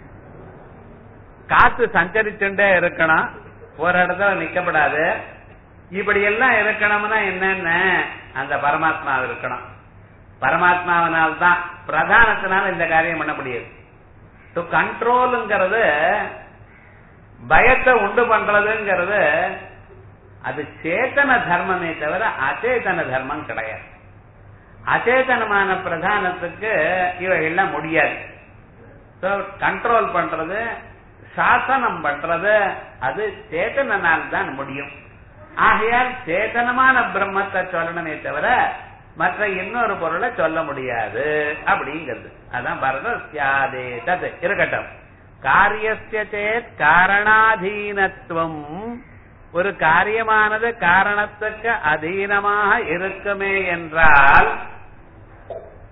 காத்து சஞ்சரிச்சுட்டே இருக்கணும் ஒரு இடத்துல நிக்கப்படாது இப்படி எல்லாம் இருக்கணும்னா என்னென்ன அந்த பரமாத்மா இருக்கணும் பரமாத்மாவனால் தான் பிரதானத்தினால இந்த காரியம் பண்ண முடியாது டு கண்ட்ரோலுங்கிறது பயத்தை உண்டு பண்றதுங்கிறது அது சேத்தன தர்மமே தவிர அச்சேதன தர்மம் கிடையாது அச்சேதனமான பிரதானத்துக்கு இவைகள்லாம் முடியாது கண்ட்ரோல் பண்றது சாசனம் பண்றது அது சேத்தனால் தான் முடியும் ஆகையால் சேத்தனமான பிரம்மத்தை சொல்லணுமே தவிர மற்ற இன்னொரு பொருளை சொல்ல முடியாது அப்படிங்கிறது அதான் பரதே தது இருக்கட்டும் காரியஸ்ய சேத் காரணாதீனத்துவம் ஒரு காரியமானது காரணத்துக்கு அதீனமாக இருக்குமே என்றால்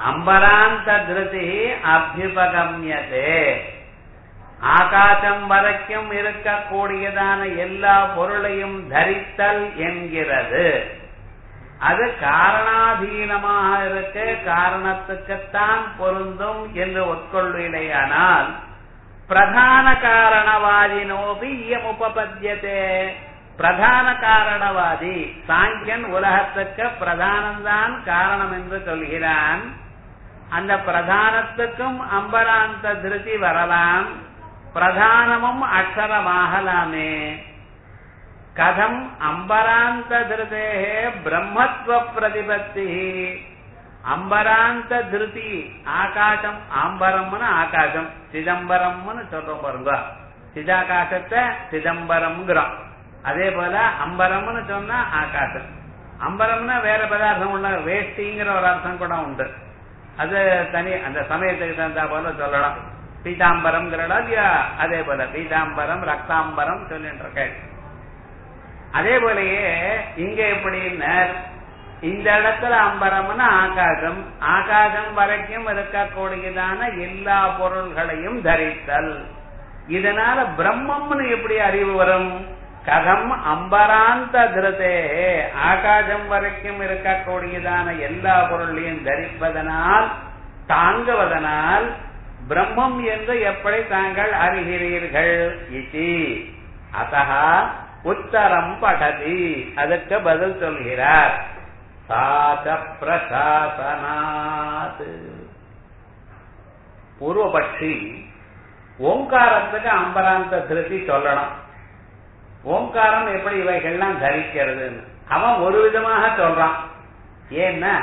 அம்பராந்த திருதி அபியுபகமியதே ஆகாசம் வரைக்கும் இருக்கக்கூடியதான எல்லா பொருளையும் தரித்தல் என்கிறது அது காரணாதீனமாக இருக்க காரணத்துக்குத்தான் பொருந்தும் என்று உட்கொள்விலையானால் பிரதான காரணவாதினோபி இயம் உபபத்தியதே பிரதான காரணவாதி சாங்கியன் உலகத்துக்கு பிரதானம்தான் காரணம் என்று சொல்கிறான் அந்த பிரதானத்துக்கும் அம்பராந்த திருதி வரலாம் பிரதானமும் அக்ஷரமாகலாமே கதம் அம்பராந்த திருதே பிரம்மத்வ பிரதிபத்தி அம்பராந்த திருதி ஆகாசம் ஆம்பரம்னு ஆகாசம் சிதம்பரம்னு சொல்றோம் பாருங்க சிதாகாசத்தை சிதம்பரம்ங்கிறோம் அதே போல அம்பரம்னு சொன்னா ஆகாசம் அம்பரம்னா வேற பதார்த்தம் உள்ள வேஷ்டிங்கிற ஒரு அர்த்தம் கூட உண்டு அது தனி அந்த சமயத்துக்கு தகுந்த போல சொல்லலாம் பீதாம்பரம்ங்கிறடா இல்லையா அதே போல பீதாம்பரம் ரக்தாம்பரம் சொல்லிட்டு இருக்கேன் அதே போலயே இங்க எப்படின்னு இந்த இடத்துல அம்பரம்னு ஆகாசம் ஆகாசம் வரைக்கும் இருக்கக்கூடியதான எல்லா பொருள்களையும் தரித்தல் இதனால பிரம்மம்னு எப்படி அறிவு வரும் கதம் அம்பராந்த திருதே ஆகாசம் வரைக்கும் இருக்கக்கூடியதான எல்லா பொருளையும் தரிப்பதனால் தாங்குவதனால் பிரம்மம் என்று எப்படி தாங்கள் அறிகிறீர்கள் இது அத்தகா உத்தரம் படதி அதற்கு பதில் சொல்கிறார் சாத பிரசாசனாத் பூர்வபட்சி ஓங்காரத்துக்கு அம்பராந்த திருத்தி சொல்லணும் ஓங்காரம் எப்படி இவைகள்லாம் தரிக்கிறதுன்னு அவன் ஒரு விதமாக சொல்றான் ஏன்னா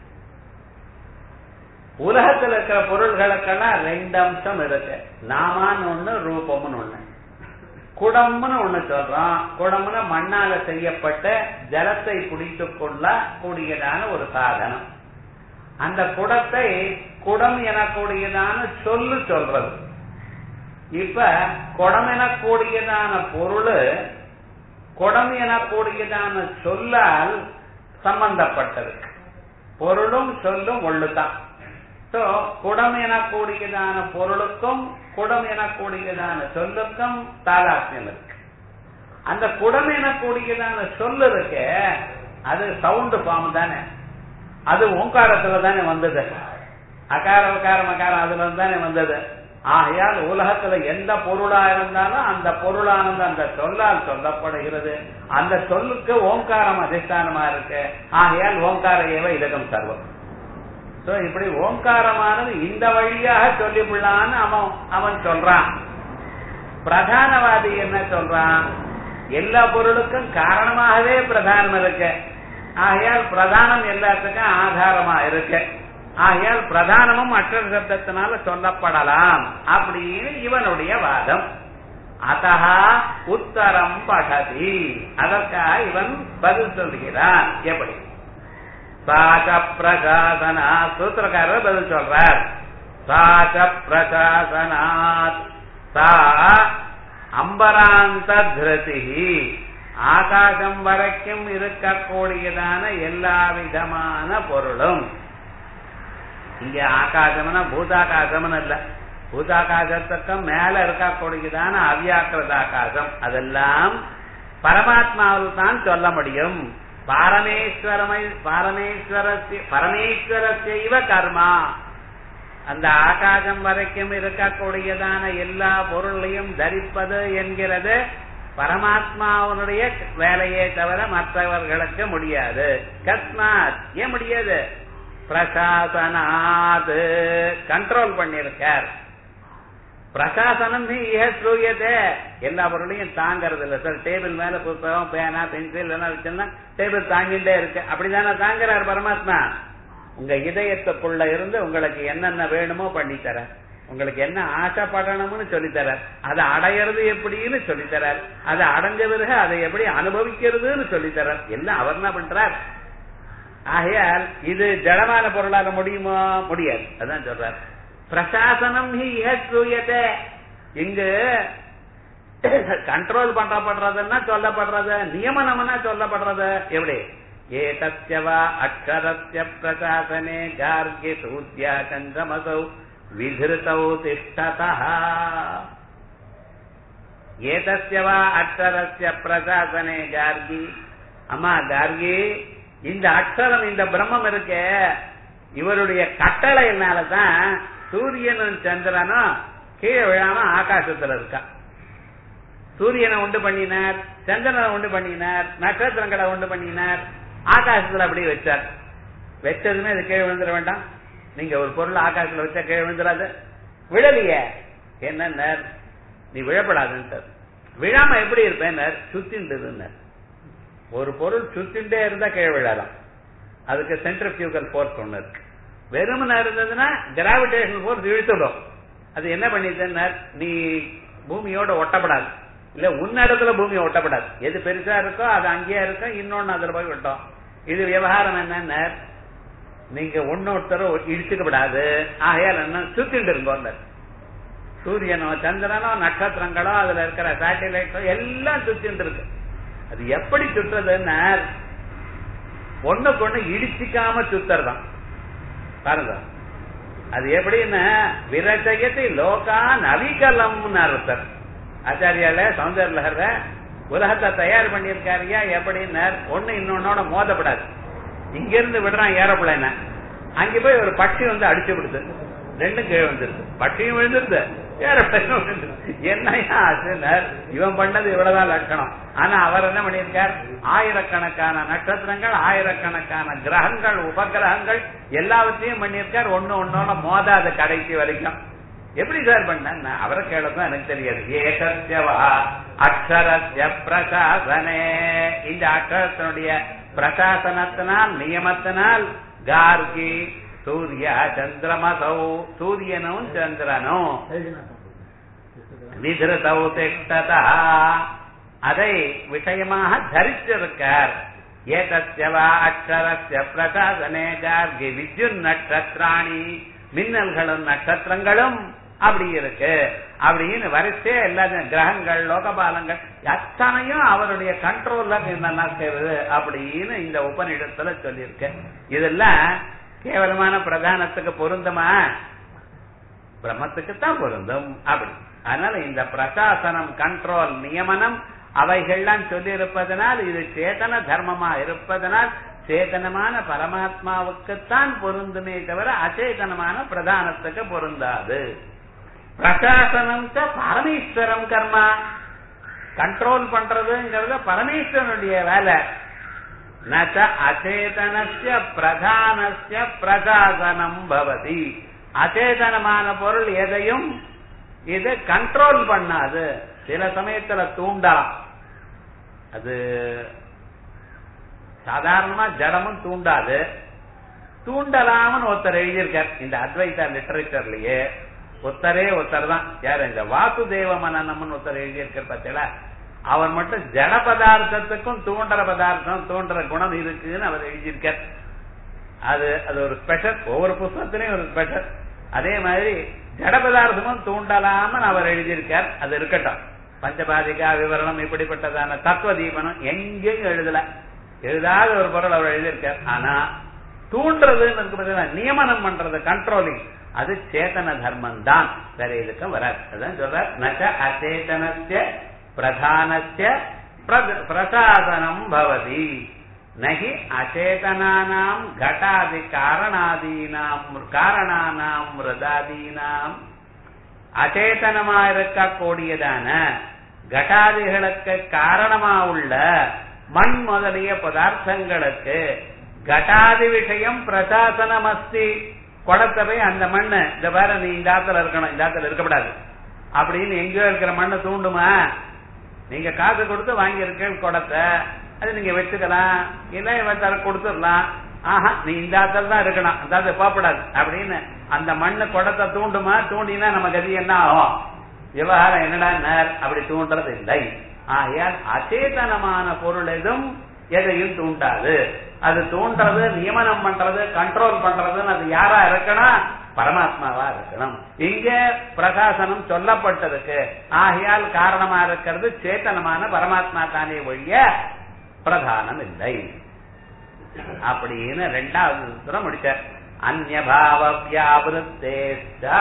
உலகத்தில் இருக்கிற பொருள்களுக்கெல்லாம் ரெண்டு அம்சம் இருக்கு நாமான்னு ஒண்ணு ரூபம்னு ஒண்ணு குடம்னு ஒண்ணு சொல்றோம் குடம்னு மண்ணால செய்யப்பட்ட ஜலத்தை குடித்துக் கொள்ள கூடியதான ஒரு சாதனம் அந்த குடத்தை குடம் எனக்கூடியதான சொல்லு சொல்றது இப்ப குடம் எனக்கூடியதான பொருள் குடம் எனக்கூடியதான சொல்லால் சம்பந்தப்பட்டது பொருளும் சொல்லும் ஒண்ணுதான் சோ குடம் எனக்கூடியதான பொருளுக்கும் குடம் எனக்கூடியதான சொல்லுக்கும் தாதாத்மியம் இருக்கு அந்த குடம் எனக்கூடியதான சொல்லு இருக்கு அது சவுண்ட் ஃபார்ம் தானே அது ஓங்காரத்துல தானே வந்தது அகார உக்காரம் அகாரம் அதுல தானே வந்தது ஆகையால் உலகத்துல எந்த பொருளா இருந்தாலும் அந்த பொருளானது அந்த சொல்லால் சொல்லப்படுகிறது அந்த சொல்லுக்கு ஓங்காரம் அதிஷ்டானமா இருக்கு ஆகையால் ஓங்கார ஏவ இதகம் சர்வம் சோ இப்படி ஓங்காரமானது இந்த வழியாக சொல்லிவிடலான்னு அவன் அவன் சொல்றான் பிரதானவாதி என்ன சொல்றான் எல்லா பொருளுக்கும் காரணமாகவே பிரதானம் இருக்கு ஆகையால் பிரதானம் எல்லாத்துக்கும் ஆதாரமா இருக்கு ஆகையால் பிரதானமும் அற்ற சப்தத்தினால சொல்லப்படலாம் அப்படின்னு இவனுடைய வாதம் அத்தகா உத்தரம் பகதி அதற்காக இவன் பதில் சொல்கிறான் எப்படி சாச்ச பிரசாசனா சூத்திரக்காரர் பதில் சொல்றார் சாச்ச பிரசாசனாத் சா அம்பராந்த திருதி ஆகாசம் வரைக்கும் இருக்கக்கூடியதான எல்லா விதமான பொருளும் இங்க ஆகாசம்னா பூதாகாசம்னு இல்ல பூதாகாசத்துக்கும் மேல இருக்கக்கூடியதான அவ்யாக்கிரத ஆகாசம் அதெல்லாம் பரமாத்மாவில் தான் சொல்ல முடியும் பாரமேஸ்வரமை பரமேஸ்வரஸ்ய பரமேஸ்வரஸ்யைவ கர்மா அந்த ஆகாசம் வரைக்கும் இருக்கக்கூடியதான எல்லா பொருளையும் தரிப்பது என்கிறது பரமாத்மாவனுடைய வேலையே தவிர மற்றவர்களுக்கு முடியாது கஸ்மாத் ஏன் முடியாது பிரசாசனாது கண்ட்ரோல் பண்ணிருக்கார் பிரசாசனம் இக ஸ்ரூயதே எல்லா பொருளையும் தாங்கறது இல்ல சார் டேபிள் மேல புத்தகம் பேனா பென்சில் எல்லாம் வச்சோம்னா டேபிள் தாங்கிட்டே இருக்கு அப்படிதானே தாங்குறார் பரமாத்மா உங்க இதயத்துக்குள்ள இருந்து உங்களுக்கு என்னென்ன வேணுமோ பண்ணி தர உங்களுக்கு என்ன ஆசைப்படணும்னு சொல்லித்தர அதை அடையிறது எப்படின்னு சொல்லித்தரார் அதை அடைஞ்ச பிறகு அதை எப்படி அனுபவிக்கிறதுன்னு சொல்லித்தரார் எல்லாம் அவர் என்ன பண்றார் ஆகையால் இது ஜடமான பொருளாக முடியுமா முடியாது அதான் சொல்றார் பிரசாசனம் இகூயத்தை இங்கு கண்ட்ரோல் பண்றப்படுறதுன்னா சொல்லப்படுறது நியமனம்னா சொல்லப்படுறது எப்படி ஏதஸ்ய வா அக்ஷரஸ்ய பிரசாசனே கார்கி சூத்யா சந்திரமசௌ விதிருத்தௌ திஷ்டதः ஏதஸ்ய வா அக்ஷரஸ்ய பிரசாசனே கார்கி அம்மா கார்கி இந்த அக்ஷரம் இந்த பிரம்மம் இருக்கே இவருடைய கட்டளையினாலதான் சூரியனும் சந்திரனும் கீழே விழாம ஆகாசத்துல இருக்கா சூரியனை உண்டு பண்ணினார் சந்திரனை உண்டு பண்ணினார் நட்சத்திரங்களை உண்டு பண்ணினார் ஆகாசத்துல அப்படியே வச்சார் வச்சதுமே இது கீழே விழுந்துட வேண்டாம் நீங்க ஒரு பொருள் ஆகாசத்துல வச்சா கீழே விழுந்துடாது விழலையே என்ன நீ விழப்படாதுன்னு விழாம எப்படி இருப்பேன் சுத்தின்றது ஒரு பொருள் சுத்தின்டே இருந்தா கீழே விழலாம் அதுக்கு சென்ட்ரிபியூகல் போர்ஸ் ஒண்ணு இருக்கு வெறுமனா இருந்ததுன்னா கிராவிடேஷன் போர்ஸ் இழுத்துடும் அது என்ன பண்ணிதுன்னா நீ பூமியோட ஒட்டப்படாது இல்ல உன்னிடத்துல பூமி ஒட்டப்படாது எது பெருசா இருக்கோ அது அங்கேயே இருக்கும் இன்னொன்னு அதுல போய் விட்டோம் இது விவகாரம் என்னன்னா நீங்க ஒன்னொருத்தரும் இடிச்சுக்கப்படாது ஆகையால் என்ன சுத்திட்டு இருக்கோம் சூரியனோ சந்திரனோ நட்சத்திரங்களோ அதுல இருக்கிற சேட்டலைட்டோ எல்லாம் சுத்திட்டு இருக்கு அது எப்படி சுற்றுறதுன்னா ஒண்ணுக்கு ஒண்ணு இடிச்சிக்காம சுத்துறதான் பாருங்க அது எப்படின்னா விரச்சயத்தை லோகா நவிகலம்னு அர்த்தம் ஆச்சாரியால சௌந்தர் லஹர்ல உலகத்தை தயார் பண்ணியிருக்காருயா எப்படின்னா ஒண்ணு இன்னொன்னோட மோதப்படாது இங்க இருந்து விடுறான் ஏரோப்ளைன அங்க போய் ஒரு பட்சி வந்து அடிச்சு விடுது ரெண்டும் கீழே வந்துருது பட்சியும் விழுந்துருது ஏரோப்ளைனும் விழுந்துருது என்னையா ஆச்சுன்னார் இவன் பண்ணது இவ்வளவுதான் லட்சணம் ஆனா அவர் என்ன பண்ணியிருக்கார் ஆயிரக்கணக்கான நட்சத்திரங்கள் ஆயிரக்கணக்கான கிரகங்கள் உபகிரகங்கள் எல்லாவற்றையும் பண்ணியிருக்கார் ஒண்ணு ஒன்னோட மோதாத கடைசி வரைக்கும் எப்படி சார் பண்ண அவரை கேளக்கும் எனக்கு தெரியாது ஏகத்யவா அக்ஷரஸ்ய பிரசாசனே இந்த அக்ஷரத்தினுடைய பிரசாசனத்தினால் நியமத்தினால் கார்கி சூரிய சந்திரமசௌ சூரியனும் சந்திரனும் நிதிருதௌ திஷ்டதா அதை விஷயமாக தரித்திருக்கார் ஏதஸ்யவா அக்ஷரஸ்ய பிரசாசனே கார்கி வித்யுன் நட்சத்திராணி மின்னல்களும் நட்சத்திரங்களும் அப்படி இருக்கு அப்படின்னு வரிசை எல்லா கிரகங்கள் லோகபாலங்கள் அத்தனையும் அவருடைய கண்ட்ரோல்ல நடக்கிறது அப்படின்னு இந்த உபநிடத்துல சொல்லியிருக்க இதெல்லாம் கேவலமான பிரதானத்துக்கு பொருந்துமா பிரம்மத்துக்கு தான் பொருந்தும் அப்படி அதனால இந்த பிரசாசனம் கண்ட்ரோல் நியமனம் அவைகள்லாம் சொல்லி இருப்பதனால் இது சேதன தர்மமா இருப்பதனால் சேதனமான பரமாத்மாவுக்குத்தான் பொருந்துமே தவிர அச்சேதனமான பிரதானத்துக்கு பொருந்தாது பிரசாசனம் பரமேஸ்வரம் கர்மா கண்ட்ரோல் பண்றதுங்கிறது பரமேஸ்வரனுடைய வேலை நச்ச அச்சேதனஸ்ய பிரதானஸ்ய பிரசாசனம் பவதி அச்சேதனமான பொருள் எதையும் இது கண்ட்ரோல் பண்ணாது சில சமயத்துல தூண்டலாம் அது சாதாரணமா ஜடமும் தூண்டாது தூண்டலாம்னு ஒருத்தர் எழுதியிருக்கார் இந்த அத்வைதா லிட்டரேச்சர்லயே ஒருத்தரே ஒருத்தர் தான் யார் இந்த வாசுதேவ மனநம்னு ஒருத்தர் எழுதியிருக்கார் பார்த்தீங்களா அவர் மட்டும் ஜட பதார்த்தத்துக்கும் தூண்டுற பதார்த்தம் தூண்டுற குணம் இருக்குன்னு அவர் எழுதியிருக்கார் அது அது ஒரு ஸ்பெஷல் ஒவ்வொரு புத்தகத்திலையும் ஒரு ஸ்பெஷல் அதே மாதிரி ஜட பதார்த்தமும் தூண்டலாமன்னு அவர் எழுதியிருக்கார் அது இருக்கட்டும் பஞ்சபாதிகா விவரணம் இப்படிப்பட்டதான தத்துவ தீபனம் எங்கேயும் எழுதல எழுதாத ஒரு பொருள் அவர் எழுதியிருக்கார் ஆனா தூண்டுறதுன்னு இருக்கு நியமனம் பண்றது கண்ட்ரோலிங் அது சேத்தன தர்மம் தான் வேற எதுக்கும் வராது அதான் சொல்ற நச்ச அச்சேதனஸ்ய பிரதானஸ்ய பிரசாதனம் பவதி நகி அச்சேதனானாம் கட்டாதி காரணாதீனாம் காரணானாம் மிருதாதீனாம் அச்சேதனமா இருக்கக்கூடியதான கட்டாதிகளுக்கு காரணமா உள்ள மண் முதலிய பதார்த்தங்களுக்கு கட்டாதி விஷயம் பிரசாசனம் அஸ்தி குடத்தவை அந்த மண்ணு இந்த வேற நீ இந்த ஆத்துல இருக்கணும் இந்த ஆத்துல இருக்கக்கூடாது அப்படின்னு எங்கேயோ இருக்கிற மண்ணை தூண்டுமா நீங்க காசு கொடுத்து வாங்கி இருக்க குடத்தை அது நீங்க வச்சுக்கலாம் இல்ல இவன் தர கொடுத்துடலாம் ஆஹா நீ இந்த ஆத்துல தான் இருக்கணும் அந்த ஆத்துல போகப்படாது அப்படின்னு அந்த மண்ணு குடத்தை தூண்டுமா தூண்டினா நம்ம கதி என்ன ஆகும் விவகாரம் என்னடா அப்படி தூண்டுறது இல்லை ஆகையால் அச்சேதனமான பொருள் எதுவும் எதையும் தூண்டாது அது தூண்டுறது நியமனம் பண்றது கண்ட்ரோல் பண்றதுன்னு அது யாரா இருக்கணும் பரமாத்மாவா இருக்கணும் இங்க பிரகாசனம் சொல்லப்பட்டதுக்கு ஆகையால் காரணமா இருக்கிறது சேத்தனமான பரமாத்மா தானே ஒழிய பிரதானம் இல்லை அப்படின்னு ரெண்டாவது சூத்திரம் முடிச்சார் அந்நபாவ வியாபிருத்தேஷ்டா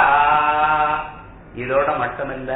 இதோட மட்டுமில்ல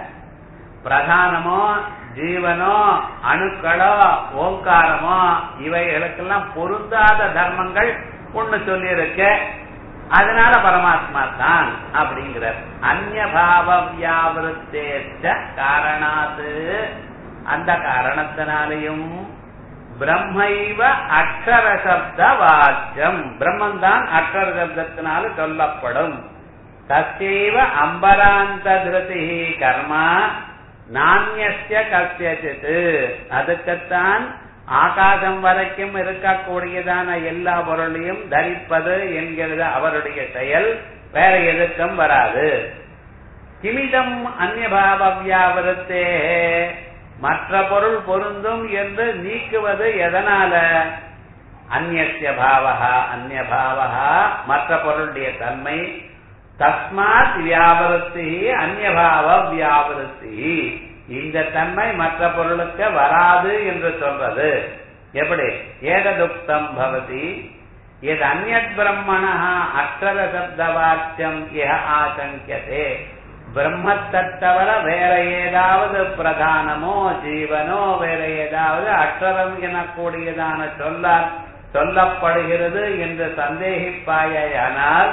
பிரதானமோ ஜீவனோ அணுக்களோ ஓங்காரமோ இவைகளுக்கெல்லாம் பொருந்தாத தர்மங்கள் ஒண்ணு சொல்லியிருக்க அதனால பரமாத்மா தான் அப்படிங்கிறார் அந்நபாவ வியாபிருத்தேஷ்ட காரணாது அந்த காரணத்தினாலையும் பிரம்மைவ அக்ஷர சப்த வாக்கியம் பிரம்மன் தான் அக்ஷர சப்தத்தினால சொல்லப்படும் தசைவ அம்பராந்த திருதி கர்மா நானியஸ்ய கசியச்சித்து அதுக்குத்தான் ஆகாசம் வரைக்கும் இருக்கக்கூடியதான எல்லா பொருளையும் தரிப்பது என்கிறது அவருடைய செயல் வேற எதுக்கும் வராது கிமிதம் அந்நியபாவ வியாபரத்தே மற்ற பொருள் பொருந்தும் என்று நீக்குவது எதனால அந்நிய பாவகா அந்நிய பாவகா மற்ற பொருளுடைய தன்மை தஸ்மாத் வியாபரத்தி அந்நியபாவ வியாபரத்தி இந்த தன்மை மற்ற பொருளுக்கு வராது என்று சொல்றது எப்படி ஏததுக்தம் பவதி எது அந்நத் பிரம்மணா அக்ஷர சப்த வாக்கியம் இஹ ஆசங்கியதே பிரம்மத்தை தவிர வேற ஏதாவது பிரதானமோ ஜீவனோ வேற ஏதாவது அக்ஷரம் எனக்கூடியதான சொல்ல சொல்லப்படுகிறது என்று சந்தேகிப்பாயானால்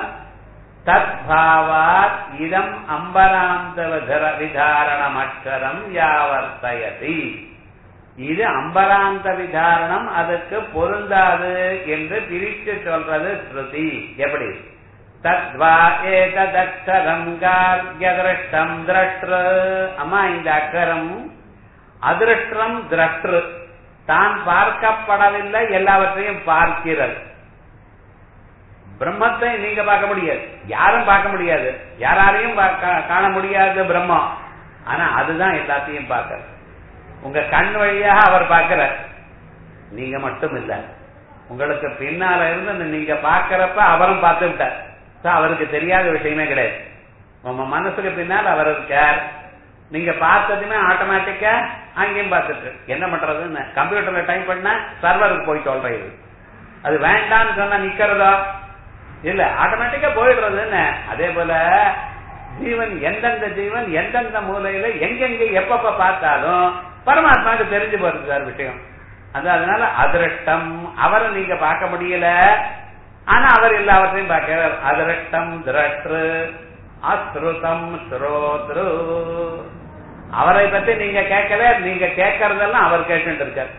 தத்பாவாத் இதம் அம்பராந்த விதாரணம் அக்ஷரம் யாவர்த்தயதி இது அம்பராந்த விதாரணம் அதுக்கு பொருந்தாது என்று பிரித்து சொல்றது ஸ்ருதி எப்படி தத்வா ஏததக்ஷரம் கார்யதிருஷ்டம் திரஷ்டு அம்மா இந்த அக்கரம் அதிருஷ்டம் திரஷ்டு தான் பார்க்கப்படவில்லை எல்லாவற்றையும் பார்க்கிறது பிரம்மத்தை நீங்க பார்க்க முடியாது யாரும் பார்க்க முடியாது யாராலையும் காண முடியாது பிரம்மம் ஆனா அதுதான் எல்லாத்தையும் பார்க்க உங்க கண் வழியாக அவர் பார்க்கிறார் நீங்க மட்டும் இல்ல உங்களுக்கு பின்னால இருந்து நீங்க பாக்குறப்ப அவரும் பார்த்து விட்டார் அவருக்கு தெரியாத விஷயமே கிடையாது உங்க மனசுக்கு பின்னால் அவர் இருக்கார் நீங்க பார்த்ததுமே ஆட்டோமேட்டிக்கா அங்கேயும் பார்த்துட்டு என்ன பண்றதுன்னு கம்ப்யூட்டர்ல டைப் பண்ண சர்வருக்கு போய் சொல்றது அது வேண்டாம்னு சொன்னா நிக்கிறதா இல்ல ஆட்டோமேட்டிக்கா போயிடுறதுன்னு அதே போல ஜீவன் எந்தெந்த ஜீவன் எந்தெந்த மூலையில எங்கெங்க எப்பப்ப பார்த்தாலும் பரமாத்மாவுக்கு தெரிஞ்சு போறது சார் விஷயம் அது அதனால அதிருஷ்டம் அவரை நீங்க பார்க்க முடியல ஆனா அவர் எல்லாவற்றையும் பார்க்கிறார் அதிருஷ்டம் திரஷ்டு அஸ்ருதம் ஸ்ரோத்ரு அவரை பத்தி நீங்க கேட்கல நீங்க கேட்கறதெல்லாம் அவர் கேட்டு இருக்கார்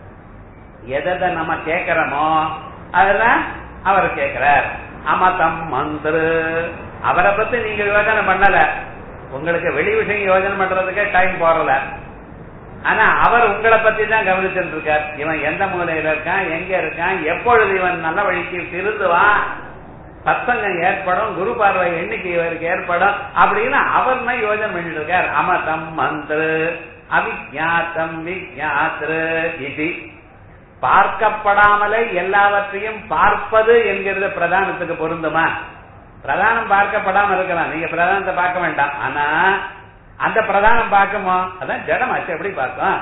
எதை நம்ம கேட்கிறோமோ அதெல்லாம் அவர் கேட்கிறார் அமதம் மந்திரு அவரை பத்தி நீங்க யோசனை பண்ணல உங்களுக்கு வெளி விஷயம் யோசனை பண்றதுக்கே டைம் போறல ஆனா அவர் உங்களை பத்தி தான் கவனிச்சுட்டு இருக்கார் இவன் எந்த மூலையில இருக்கான் எங்க இருக்கான் எப்பொழுது இவன் நல்ல வழிக்கு திருந்துவான் சத்தங்கம் ஏற்படும் குரு பார்வை எண்ணிக்கை இவருக்கு ஏற்படும் அப்படின்னு அவர் தான் யோஜனை பண்ணிட்டு இருக்கார் அமதம் மந்திரு அவிஜாத்தம் விஜாத்திரு இது பார்க்கப்படாமலே எல்லாவற்றையும் பார்ப்பது என்கிறது பிரதானத்துக்கு பொருந்துமா பிரதானம் பார்க்கப்படாம இருக்கலாம் நீங்க பிரதானத்தை பார்க்க வேண்டாம் ஆனா அந்த பிரதானம் பார்க்குமோ அதான் ஜடமாச்சு எப்படி பார்க்கும்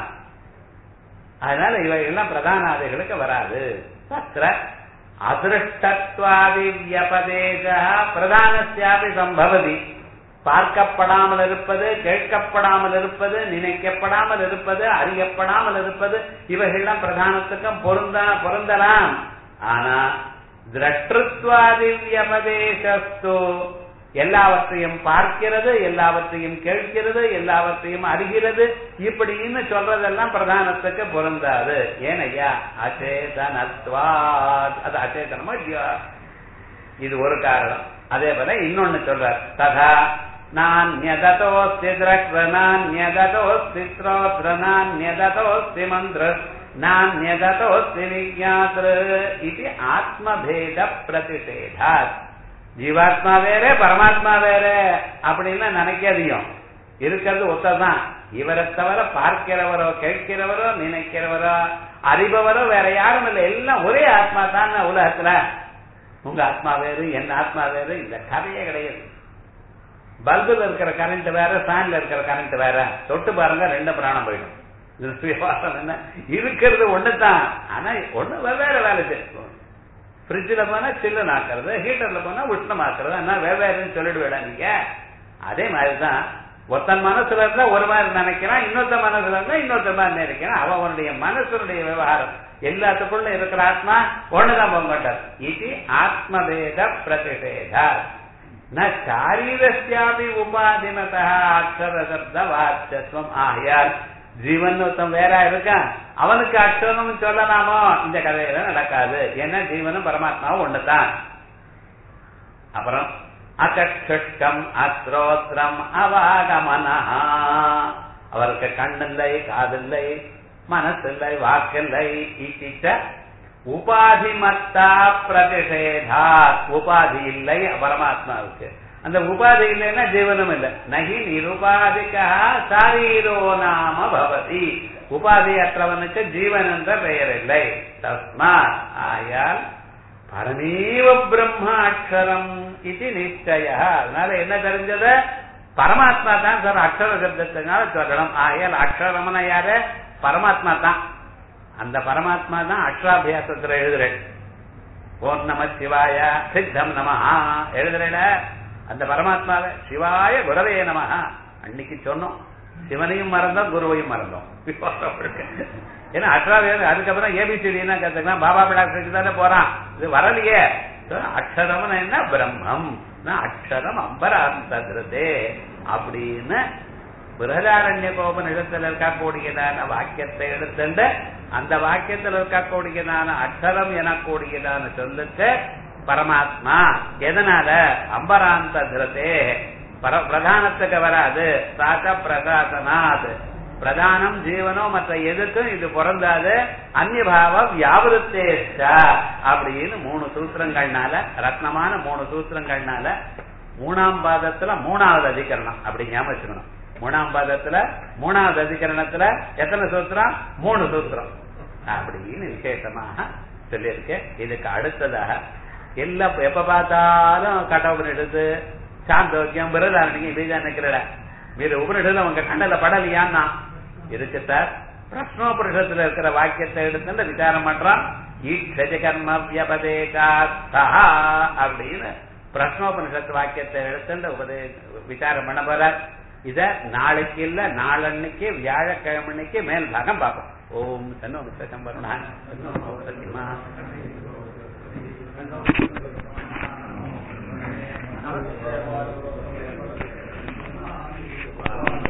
அதனால இவைகள்லாம் பிரதானாதிகளுக்கு வராது தத்திர அதிருஷ்டத்வாதி வியபதேச பிரதானஸ்யாபி சம்பவதி பார்க்கப்படாமல் இருப்பது கேட்கப்படாமல் இருப்பது நினைக்கப்படாமல் இருப்பது அறியப்படாமல் இருப்பது இவைகள்லாம் பிரதானத்துக்கும் பொருந்த பொருந்தலாம் ஆனா திரஷ்டத்வாதி வியபதேசஸ்து எல்லாவற்றையும் பார்க்கிறது எல்லாவற்றையும் கேட்கிறது எல்லாவற்றையும் அறிகிறது இப்படின்னு சொல்றதெல்லாம் பிரதானத்துக்கு பொருந்தாது ஏனையா அச்சேதனத்வாத் அது அச்சேதனமா இல்லையா இது ஒரு காரணம் அதே போல இன்னொன்னு சொல்றார் ததா நானியதோஸ்தி திரக்ர நானியதோஸ்தி ஸ்ரோத்ர நானியதோஸ்தி மந்திர நானியதோஸ்தி விஜாத்ரு இது ஆத்மபேத பிரதிஷேதாத் ஜீவாத்மா வேற பரமாத்மா வேற அப்படின்னு நினைக்காதியும் இருக்கிறது ஒத்ததான் இவரை தவிர பார்க்கிறவரோ கேட்கிறவரோ நினைக்கிறவரோ அறிபவரோ வேற யாரும் இல்லை எல்லாம் ஒரே ஆத்மா தான் உலகத்துல உங்க ஆத்மா வேறு என் ஆத்மா வேறு இந்த கதையே கிடையாது பல்புல இருக்கிற கரண்ட் வேற ஃபேன்ல இருக்கிற கரண்ட் வேற தொட்டு பாருங்க ரெண்டு பிராணம் போயிடும் விவகாரம் என்ன இருக்கிறது ஒண்ணுதான் ஆனா ஒண்ணு வெவ்வேறு வேலை செய்யும் ஃப்ரிட்ஜில் போனா சில்லுன்னு ஆக்குறது ஹீட்டர்ல போனா உஷ்ணமாக்குறது என்ன வெவ்வேறுன்னு சொல்லிடுவேடா நீங்க அதே மாதிரிதான் ஒருத்தன் மனசுல இருந்தா ஒரு மாதிரி நினைக்கிறான் இன்னொருத்த மனசுல இருந்தா இன்னொருத்த மாதிரி நினைக்கிறான் அவன் அவனுடைய மனசுடைய விவகாரம் எல்லாத்துக்குள்ள இருக்கிற ஆத்மா ஒண்ணுதான் போக மாட்டார் இது ஆத்மவேத பிரதிஷேத ந சாரீரஸ்யாபி உபாதினதா அக்ஷர சப்த வாச்சத்வம் ஆயார் ஜீவன் ஒருத்தன் வேற இருக்கான் அவனுக்கு அக்ஷரம் சொல்லலாமோ இந்த கதையில நடக்காது ஏன்னா ஜீவனும் பரமாத்மாவும் ஒண்ணுதான் அப்புறம் அகட்சம் அஸ்ரோத்ரம் அவாகமனா அவருக்கு கண்ணில்லை காதில்லை மனசில்லை வாக்கில்லை இத்திச்ச உபாதி மத்தா பிரதிஷேதா உபாதி இல்லை பரமாத்மாவுக்கு அந்த உபாதி இல்லைன்னா ஜீவனும் இல்லை நகி நிருபாதிகா சாரீரோ நாம பவதி உபாதி அற்றவனுக்கு ஜீவன் என்ற பெயர் இல்லை தஸ்மாத் ஆயால் பரமேவ பிரம்ம அக்ஷரம் இது நிச்சய அதனால என்ன தெரிஞ்சது பரமாத்மா தான் சார் அக்ஷர சப்தத்தினால சொல்லணும் ஆயால் அக்ஷரம்னா யாரு பரமாத்மா தான் அந்த பரமாத்மா தான் அக்ஷராபியாசத்துல எழுதுறேன் ஓம் நம சிவாய சித்தம் நமஹா எழுதுறேல அந்த பரமாத்மாவை சிவாய குரவே நமஹா அன்னைக்கு சொன்னோம் சிவனையும் மறந்தோம் குருவையும் மறந்தோம் ஏன்னா அக்ஷராபியாசம் அதுக்கப்புறம் ஏபிசிடினா கத்துக்கலாம் பாபா பிளாக்கு தானே போறான் இது வரலையே அக்ஷரம் என்ன பிரம்மம் அக்ஷரம் அம்பராந்தே அப்படின்னு பிரகதாரண்ய கோபனிடத்தில் இருக்கக்கூடியதான வாக்கியத்தை எடுத்துண்டு அந்த வாக்கியத்தில் இருக்கக்கூடியதான அக்ஷரம் எனக்கூடியதான சொல்லுக்கு பரமாத்மா எதனால அம்பராந்த திருதே பிரதானத்துக்கு வராது சாக்க பிரகாசனாத் பிரதானம் ஜீவனோ மற்ற எதுக்கும் இது பிறந்தாது அந்நியபாவ வியாபருத்தேச்சா அப்படின்னு மூணு சூத்திரங்கள்னால ரத்னமான மூணு சூத்திரங்கள்னால மூணாம் பாதத்துல மூணாவது அதிகரணம் அப்படி ஞாபகம் வச்சுக்கணும் மூணாம் பாதத்துல மூணாவது அதிகரணத்துல எத்தனை சூத்திரம் மூணு சூத்திரம் அப்படின்னு விசேஷமாக சொல்லியிருக்கேன் இதுக்கு அடுத்ததாக எல்லா எப்ப பார்த்தாலும் கட்டவுடன் எடுத்து சாந்தோக்கியம் விரதாரணிங்க இப்படிதான் நிக்கிறட మీరు ఉపనిషத்துல உங்க கண்ணல படலையான்னா இருக்கு சார் பிரஷ்னோபனிஷத்துல இருக்கிற வாக்கியத்தை எடுத்து விசாரம் பண்றான் ஈட்சஜ கர்ம வியபதேகாத்தா அப்படின்னு பிரஷ்னோபனிஷத்து வாக்கியத்தை எடுத்து உபதே விசாரம் பண்ண போறார் இத நாளைக்கு இல்ல நாளன்னைக்கு வியாழக்கிழமைக்கு மேல் பாகம் பார்ப்போம் ஓம் சன்னோ விசகம் வருணான் சத்தியமா